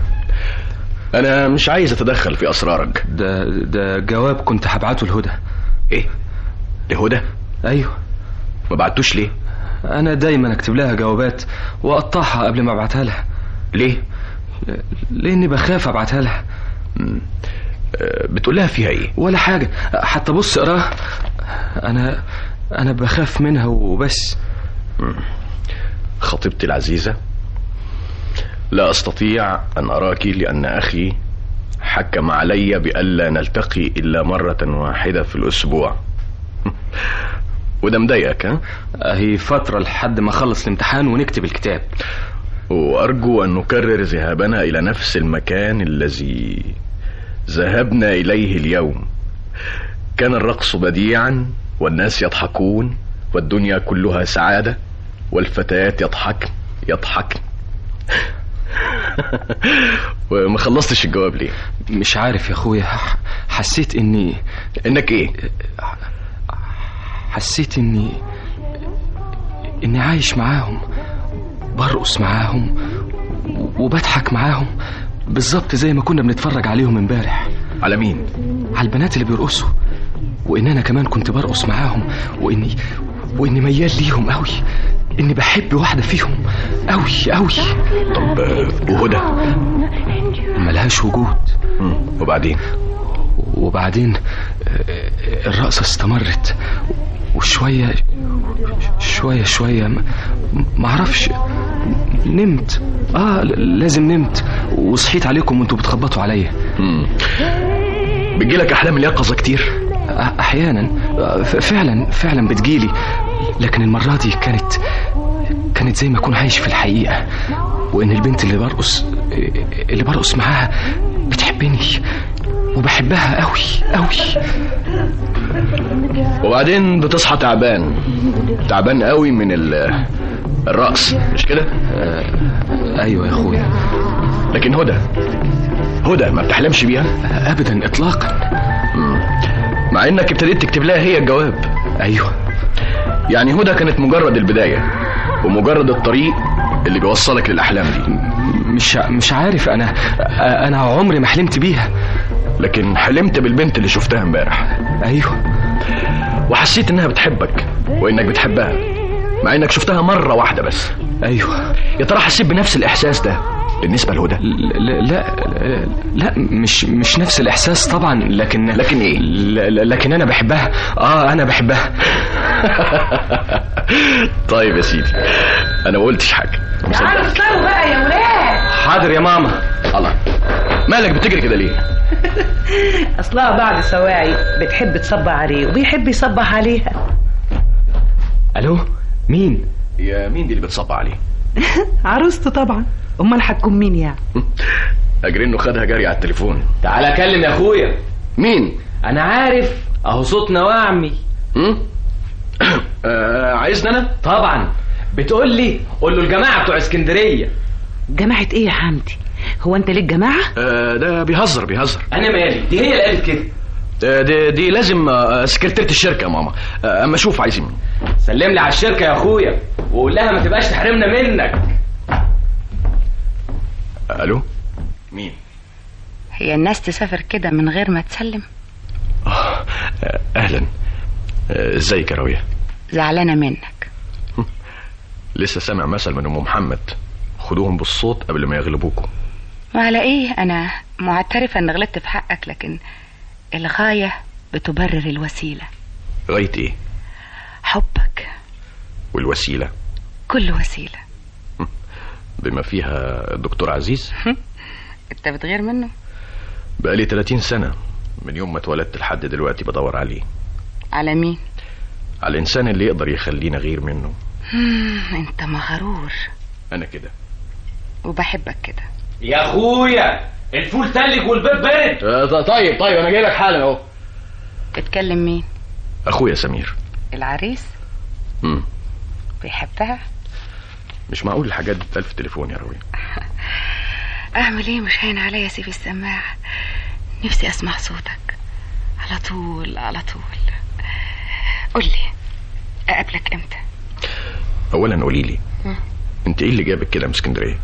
انا مش عايز اتدخل في اسرارك ده ده جواب كنت هبعته لهدى ايه لهدى ايوه ما بعتوش ليه انا دايما اكتب لها جوابات واقطعها قبل ما ابعتها لها ليه لاني بخاف ابعتها لها بتقول لها فيها ايه ولا حاجه حتى بص اقراها انا انا بخاف منها وبس خطيبتي العزيزة لا أستطيع أن أراك لأن أخي حكم علي بألا نلتقي إلا مرة واحدة في الأسبوع وده مضايقك ها؟ اهي فترة لحد ما اخلص الامتحان ونكتب الكتاب وأرجو أن نكرر ذهابنا إلى نفس المكان الذي ذهبنا إليه اليوم كان الرقص بديعا والناس يضحكون والدنيا كلها سعادة والفتيات يضحكن يضحكن وما خلصتش الجواب ليه مش عارف يا اخويا ح- حسيت اني انك ايه حسيت اني اني عايش معاهم برقص معاهم و- وبضحك معاهم بالظبط زي ما كنا بنتفرج عليهم امبارح على مين على البنات اللي بيرقصوا وان انا كمان كنت برقص معاهم واني واني ميال ليهم قوي اني بحب واحده فيهم قوي قوي طب آه، وهدى ملهاش وجود وبعدين وبعدين آه، الرقصة استمرت وشوية شوية شوية ما- معرفش نمت اه ل- لازم نمت وصحيت عليكم وانتوا بتخبطوا عليا بتجيلك احلام اليقظه كتير أ- احيانا آه، ف- فعلا فعلا بتجيلي لكن المره دي كانت كانت زي ما اكون عايش في الحقيقه وان البنت اللي برقص اللي برقص معاها بتحبني وبحبها قوي قوي وبعدين بتصحى تعبان تعبان قوي من ال- الرقص مش كده ايوه يا اخويا لكن هدى هدى ما بتحلمش بيها ابدا اطلاقا مع انك ابتديت تكتب لها هي الجواب ايوه يعني هدى كانت مجرد البدايه ومجرد الطريق اللي بيوصلك للاحلام دي مش مش عارف انا انا عمري ما حلمت بيها لكن حلمت بالبنت اللي شفتها امبارح ايوه وحسيت انها بتحبك وانك بتحبها مع انك شفتها مره واحده بس ايوه يا ترى حسيت بنفس الاحساس ده بالنسبه لهدى لا لا لا مش مش نفس الاحساس طبعا لكن لكن ايه لكن انا بحبها اه انا بحبها طيب يا سيدي انا ما قلتش حاجه تعالوا افطروا بقى يا ولاد حاضر يا ماما الله مالك بتجري كده ليه اصلها بعد سواعي بتحب تصبح عليه وبيحب يصبح عليها الو مين يا مين دي اللي بتصب عليه عروسته طبعا امال هتكون مين يعني اجري انه خدها جري على التليفون تعالى كلم يا اخويا مين انا عارف اهو صوتنا وعمي آه عايزني انا طبعا بتقول لي قول له الجماعه بتوع اسكندريه جماعة ايه يا حمدي هو انت ليك جماعة آه ده بيهزر بيهزر انا مالي دي هي اللي قالت كده آه دي, دي لازم آه سكرتيرة الشركة يا ماما آه اما اشوف عايزين مين سلم لي على الشركه يا اخويا وقول لها ما تبقاش تحرمنا منك الو مين هي الناس تسافر كده من غير ما تسلم آه اهلا آه، ازيك يا راوية زعلانة منك لسه سامع مثل من ام محمد خدوهم بالصوت قبل ما يغلبوكم وعلى ايه انا معترفة ان غلطت في حقك لكن الغاية بتبرر الوسيلة غاية ايه حبك والوسيلة كل وسيلة بما فيها الدكتور عزيز انت بتغير منه بقالي 30 سنة من يوم ما اتولدت لحد دلوقتي بدور عليه على مين على الإنسان اللي يقدر يخليني غير منه مم، انت مغرور أنا كده وبحبك كده يا اخويا الفول تلج والبيض برد آه طيب طيب أنا جاي لك حالا أهو بتكلم مين أخويا سمير العريس مم. بيحبها مش معقول الحاجات دي بتتقال في التليفون يا راوية اعمل ايه مش هين عليا سيف السماعة نفسي اسمع صوتك على طول على طول قول لي اقابلك امتى أولا قولي لي مم. أنت إيه اللي جابك كده من اسكندرية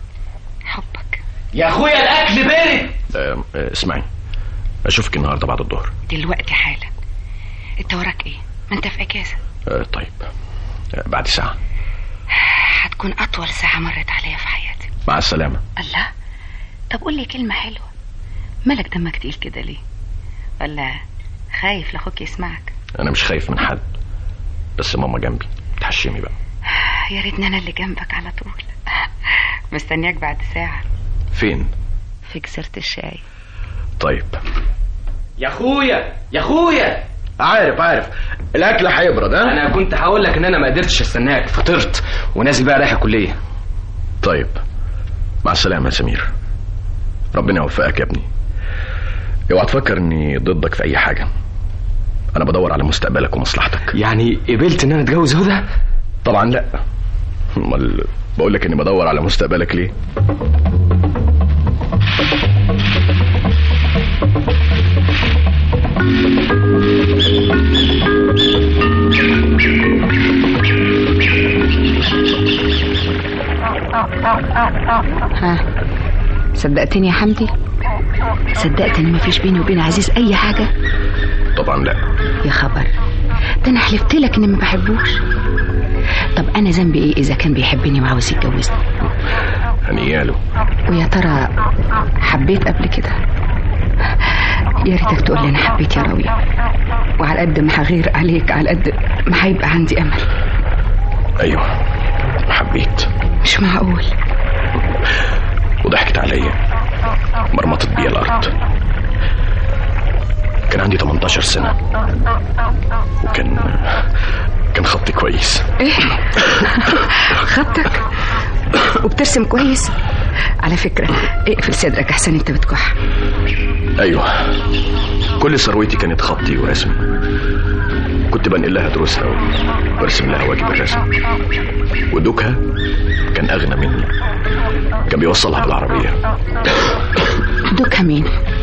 حبك يا اخويا الاكل برد آه آه، اسمعي أشوفك النهاردة بعد الظهر دلوقتي حالا انت وراك ايه ما انت في اجازة آه طيب آه بعد ساعة هتكون اطول ساعة مرت عليا في حياتي مع السلامة الله طب قول لي كلمة حلوة مالك دمك تقيل كده ليه ولا خايف لاخوك يسمعك أنا مش خايف من حد بس ماما جنبي تحشمي بقى يا ريتني انا اللي جنبك على طول مستنياك بعد ساعة فين في جزيرة الشاي طيب يا اخويا يا اخويا عارف عارف الاكل هيبرد ها انا كنت هقول لك ان انا ما قدرتش استناك فطرت ونازل بقى رايح الكليه طيب مع السلامة يا سمير ربنا يوفقك يا ابني اوعى تفكر اني ضدك في اي حاجة انا بدور على مستقبلك ومصلحتك يعني قبلت ان انا اتجوز هدى طبعا لا امال بقول لك اني بدور على مستقبلك ليه ها صدقتني يا حمدي صدقت ان مفيش بيني وبين عزيز اي حاجة طبعا لا يا خبر ده انا حلفت لك اني ما بحبوش طب انا ذنبي ايه اذا كان بيحبني وعاوز يتجوزني هنياله ويا ترى حبيت قبل كده يا ريتك تقول لي انا حبيت يا راوية وعلى قد ما هغير عليك على قد ما هيبقى عندي امل ايوه حبيت مش معقول وضحكت عليا مرمطت بيا الارض كان عندي 18 سنه وكان كان خطي كويس ايه خطك وبترسم كويس على فكرة اقفل صدرك احسن انت بتكح ايوه كل ثروتي كانت خطي ورسمي كنت بنقل لها دروسها وبرسم لها واجب الرسم ودوكها كان اغنى مني كان بيوصلها بالعربيه دوكها مين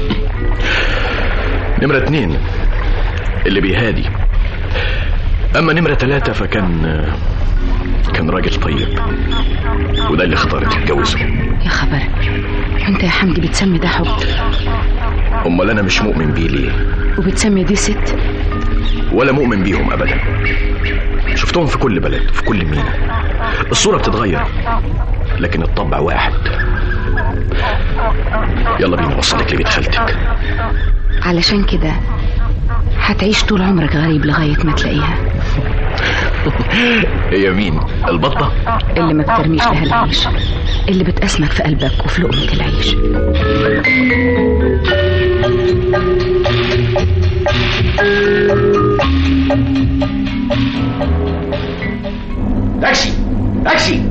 نمرة اتنين اللي بيهادي اما نمرة تلاتة فكان كان راجل طيب وده اللي اختارت تتجوزه يا خبر انت يا حمدي بتسمي ده حب امال انا مش مؤمن بيه ليه وبتسمي دي ست ولا مؤمن بيهم ابدا شفتهم في كل بلد في كل مينا الصورة بتتغير لكن الطبع واحد يلا بينا اوصلك لبيت خالتك علشان كده هتعيش طول عمرك غريب لغاية ما تلاقيها هي مين البطة اللي ما بترميش لها العيش اللي بتأسمك في قلبك وفي لقمة العيش تاكسي تاكسي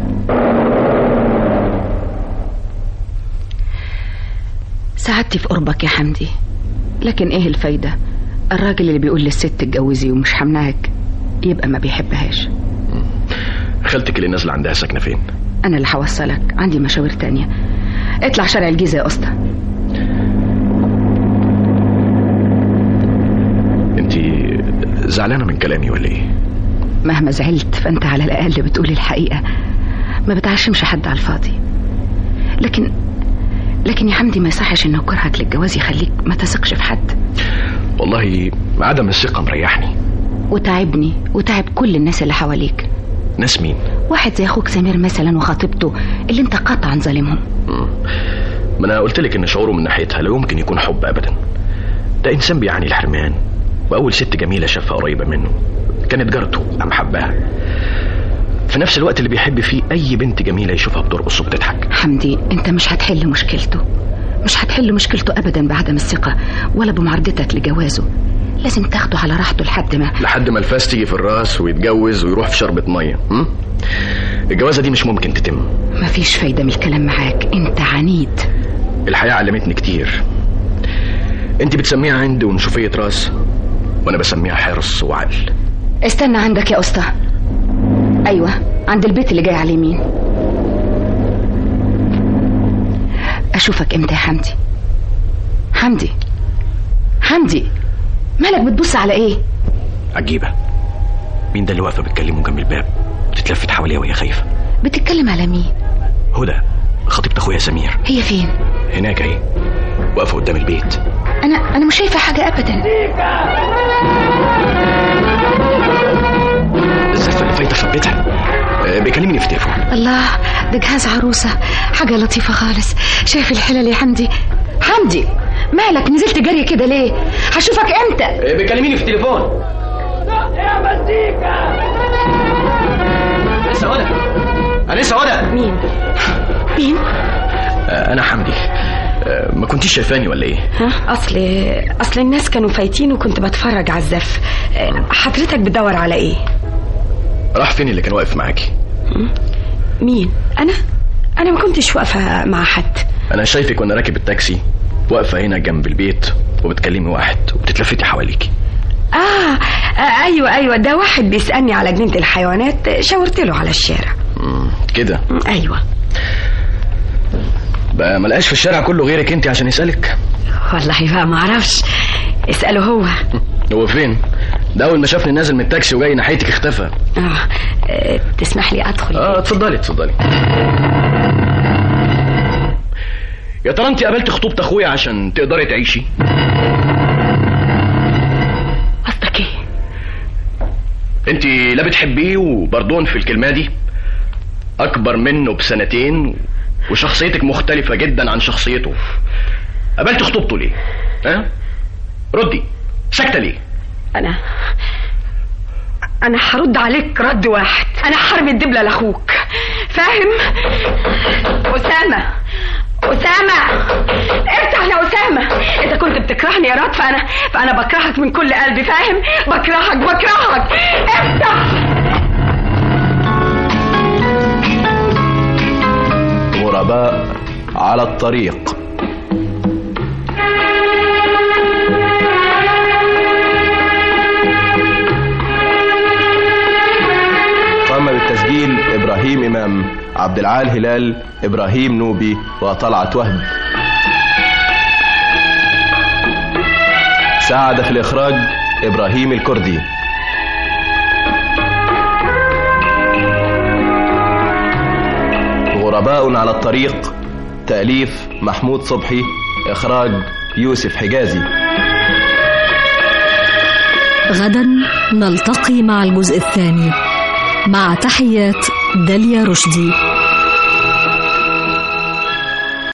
سعادتي في قربك يا حمدي لكن ايه الفايدة الراجل اللي بيقول للست اتجوزي ومش حمناك يبقى ما بيحبهاش خالتك اللي نازلة عندها ساكنة فين انا اللي هوصلك عندي مشاوير تانية اطلع شارع الجيزة يا اسطى انت زعلانة من كلامي ولا ايه مهما زعلت فانت على الاقل بتقول الحقيقة ما بتعشمش حد على الفاضي لكن لكن يا حمدي ما يصحش انه كرهك للجواز يخليك ما تثقش في حد والله عدم الثقة مريحني وتعبني وتعب كل الناس اللي حواليك ناس مين واحد زي اخوك سمير مثلا وخطيبته اللي انت قطعا ظالمهم ما انا قلت لك ان شعوره من ناحيتها لا يمكن يكون حب ابدا ده انسان بيعاني الحرمان واول ست جميله شافها قريبه منه كانت جارته قام حبها في نفس الوقت اللي بيحب فيه اي بنت جميله يشوفها بترقص وبتضحك حمدي انت مش هتحل مشكلته مش هتحل مشكلته ابدا بعدم الثقه ولا بمعارضتك لجوازه لازم تاخده على راحته لحد ما لحد ما الفاس تيجي في الراس ويتجوز ويروح في شربة مية م? الجوازة دي مش ممكن تتم مفيش فايدة من الكلام معاك انت عنيد الحياة علمتني كتير انت بتسميها عند ونشوفية راس وانا بسميها حرص وعقل استنى عندك يا اسطى ايوه عند البيت اللي جاي على اليمين اشوفك امتى يا حمدي حمدي حمدي مالك بتبص على ايه عجيبة مين ده اللي واقفة بتكلمه جنب الباب بتتلفت حواليها وهي خايفة بتتكلم على مين هدى خطيبة اخويا سمير هي فين هناك اهي واقفة قدام البيت انا انا مش شايفه حاجه ابدا الزفة اللي فايتة خبيتها أه بيكلمني في تليفون الله ده جهاز عروسه حاجه لطيفه خالص شايف الحلل يا حمدي حمدي مالك نزلت جري كده ليه هشوفك امتى أه بيكلميني في التليفون يا مزيكا لسه هدى أنسة هدى مين مين أه أنا حمدي أه ما كنتيش شايفاني ولا إيه ها اصل اصل الناس كانوا فايتين وكنت بتفرج على الزف حضرتك بتدور على ايه راح فين اللي كان واقف معاكي مين انا انا ما كنتش واقفه مع حد انا شايفك وانا راكب التاكسي واقفه هنا جنب البيت وبتكلمي واحد وبتتلفتي حواليكي آه, اه ايوه ايوه ده واحد بيسالني على جنينه الحيوانات شاورت له على الشارع مم. كده ايوه بقى ما لقاش في الشارع كله غيرك انت عشان يسالك والله بقى ما اعرفش اساله هو هو فين ده اول ما شافني نازل من التاكسي وجاي ناحيتك اختفى اه اه، تسمح لي ادخل اه اتفضلي اتفضلي يا ترى انت قابلت خطوبة اخويا عشان تقدري تعيشي قصدك ايه انت لا بتحبيه وبردون في الكلمة دي اكبر منه بسنتين وشخصيتك مختلفة جدا عن شخصيته قابلت خطوبته ليه ها ردي ساكتة ليه انا انا هرد عليك رد واحد انا حرمي الدبله لاخوك فاهم أسامة أسامة افتح يا أسامة إذا كنت بتكرهني يا راد فأنا فأنا بكرهك من كل قلبي فاهم بكرهك بكرهك افتح غرباء على الطريق قام بالتسجيل إبراهيم إمام عبد العال هلال إبراهيم نوبي وطلعت وهب ساعد في الإخراج إبراهيم الكردي غرباء على الطريق تأليف محمود صبحي إخراج يوسف حجازي غدا نلتقي مع الجزء الثاني مع تحيات داليا رشدي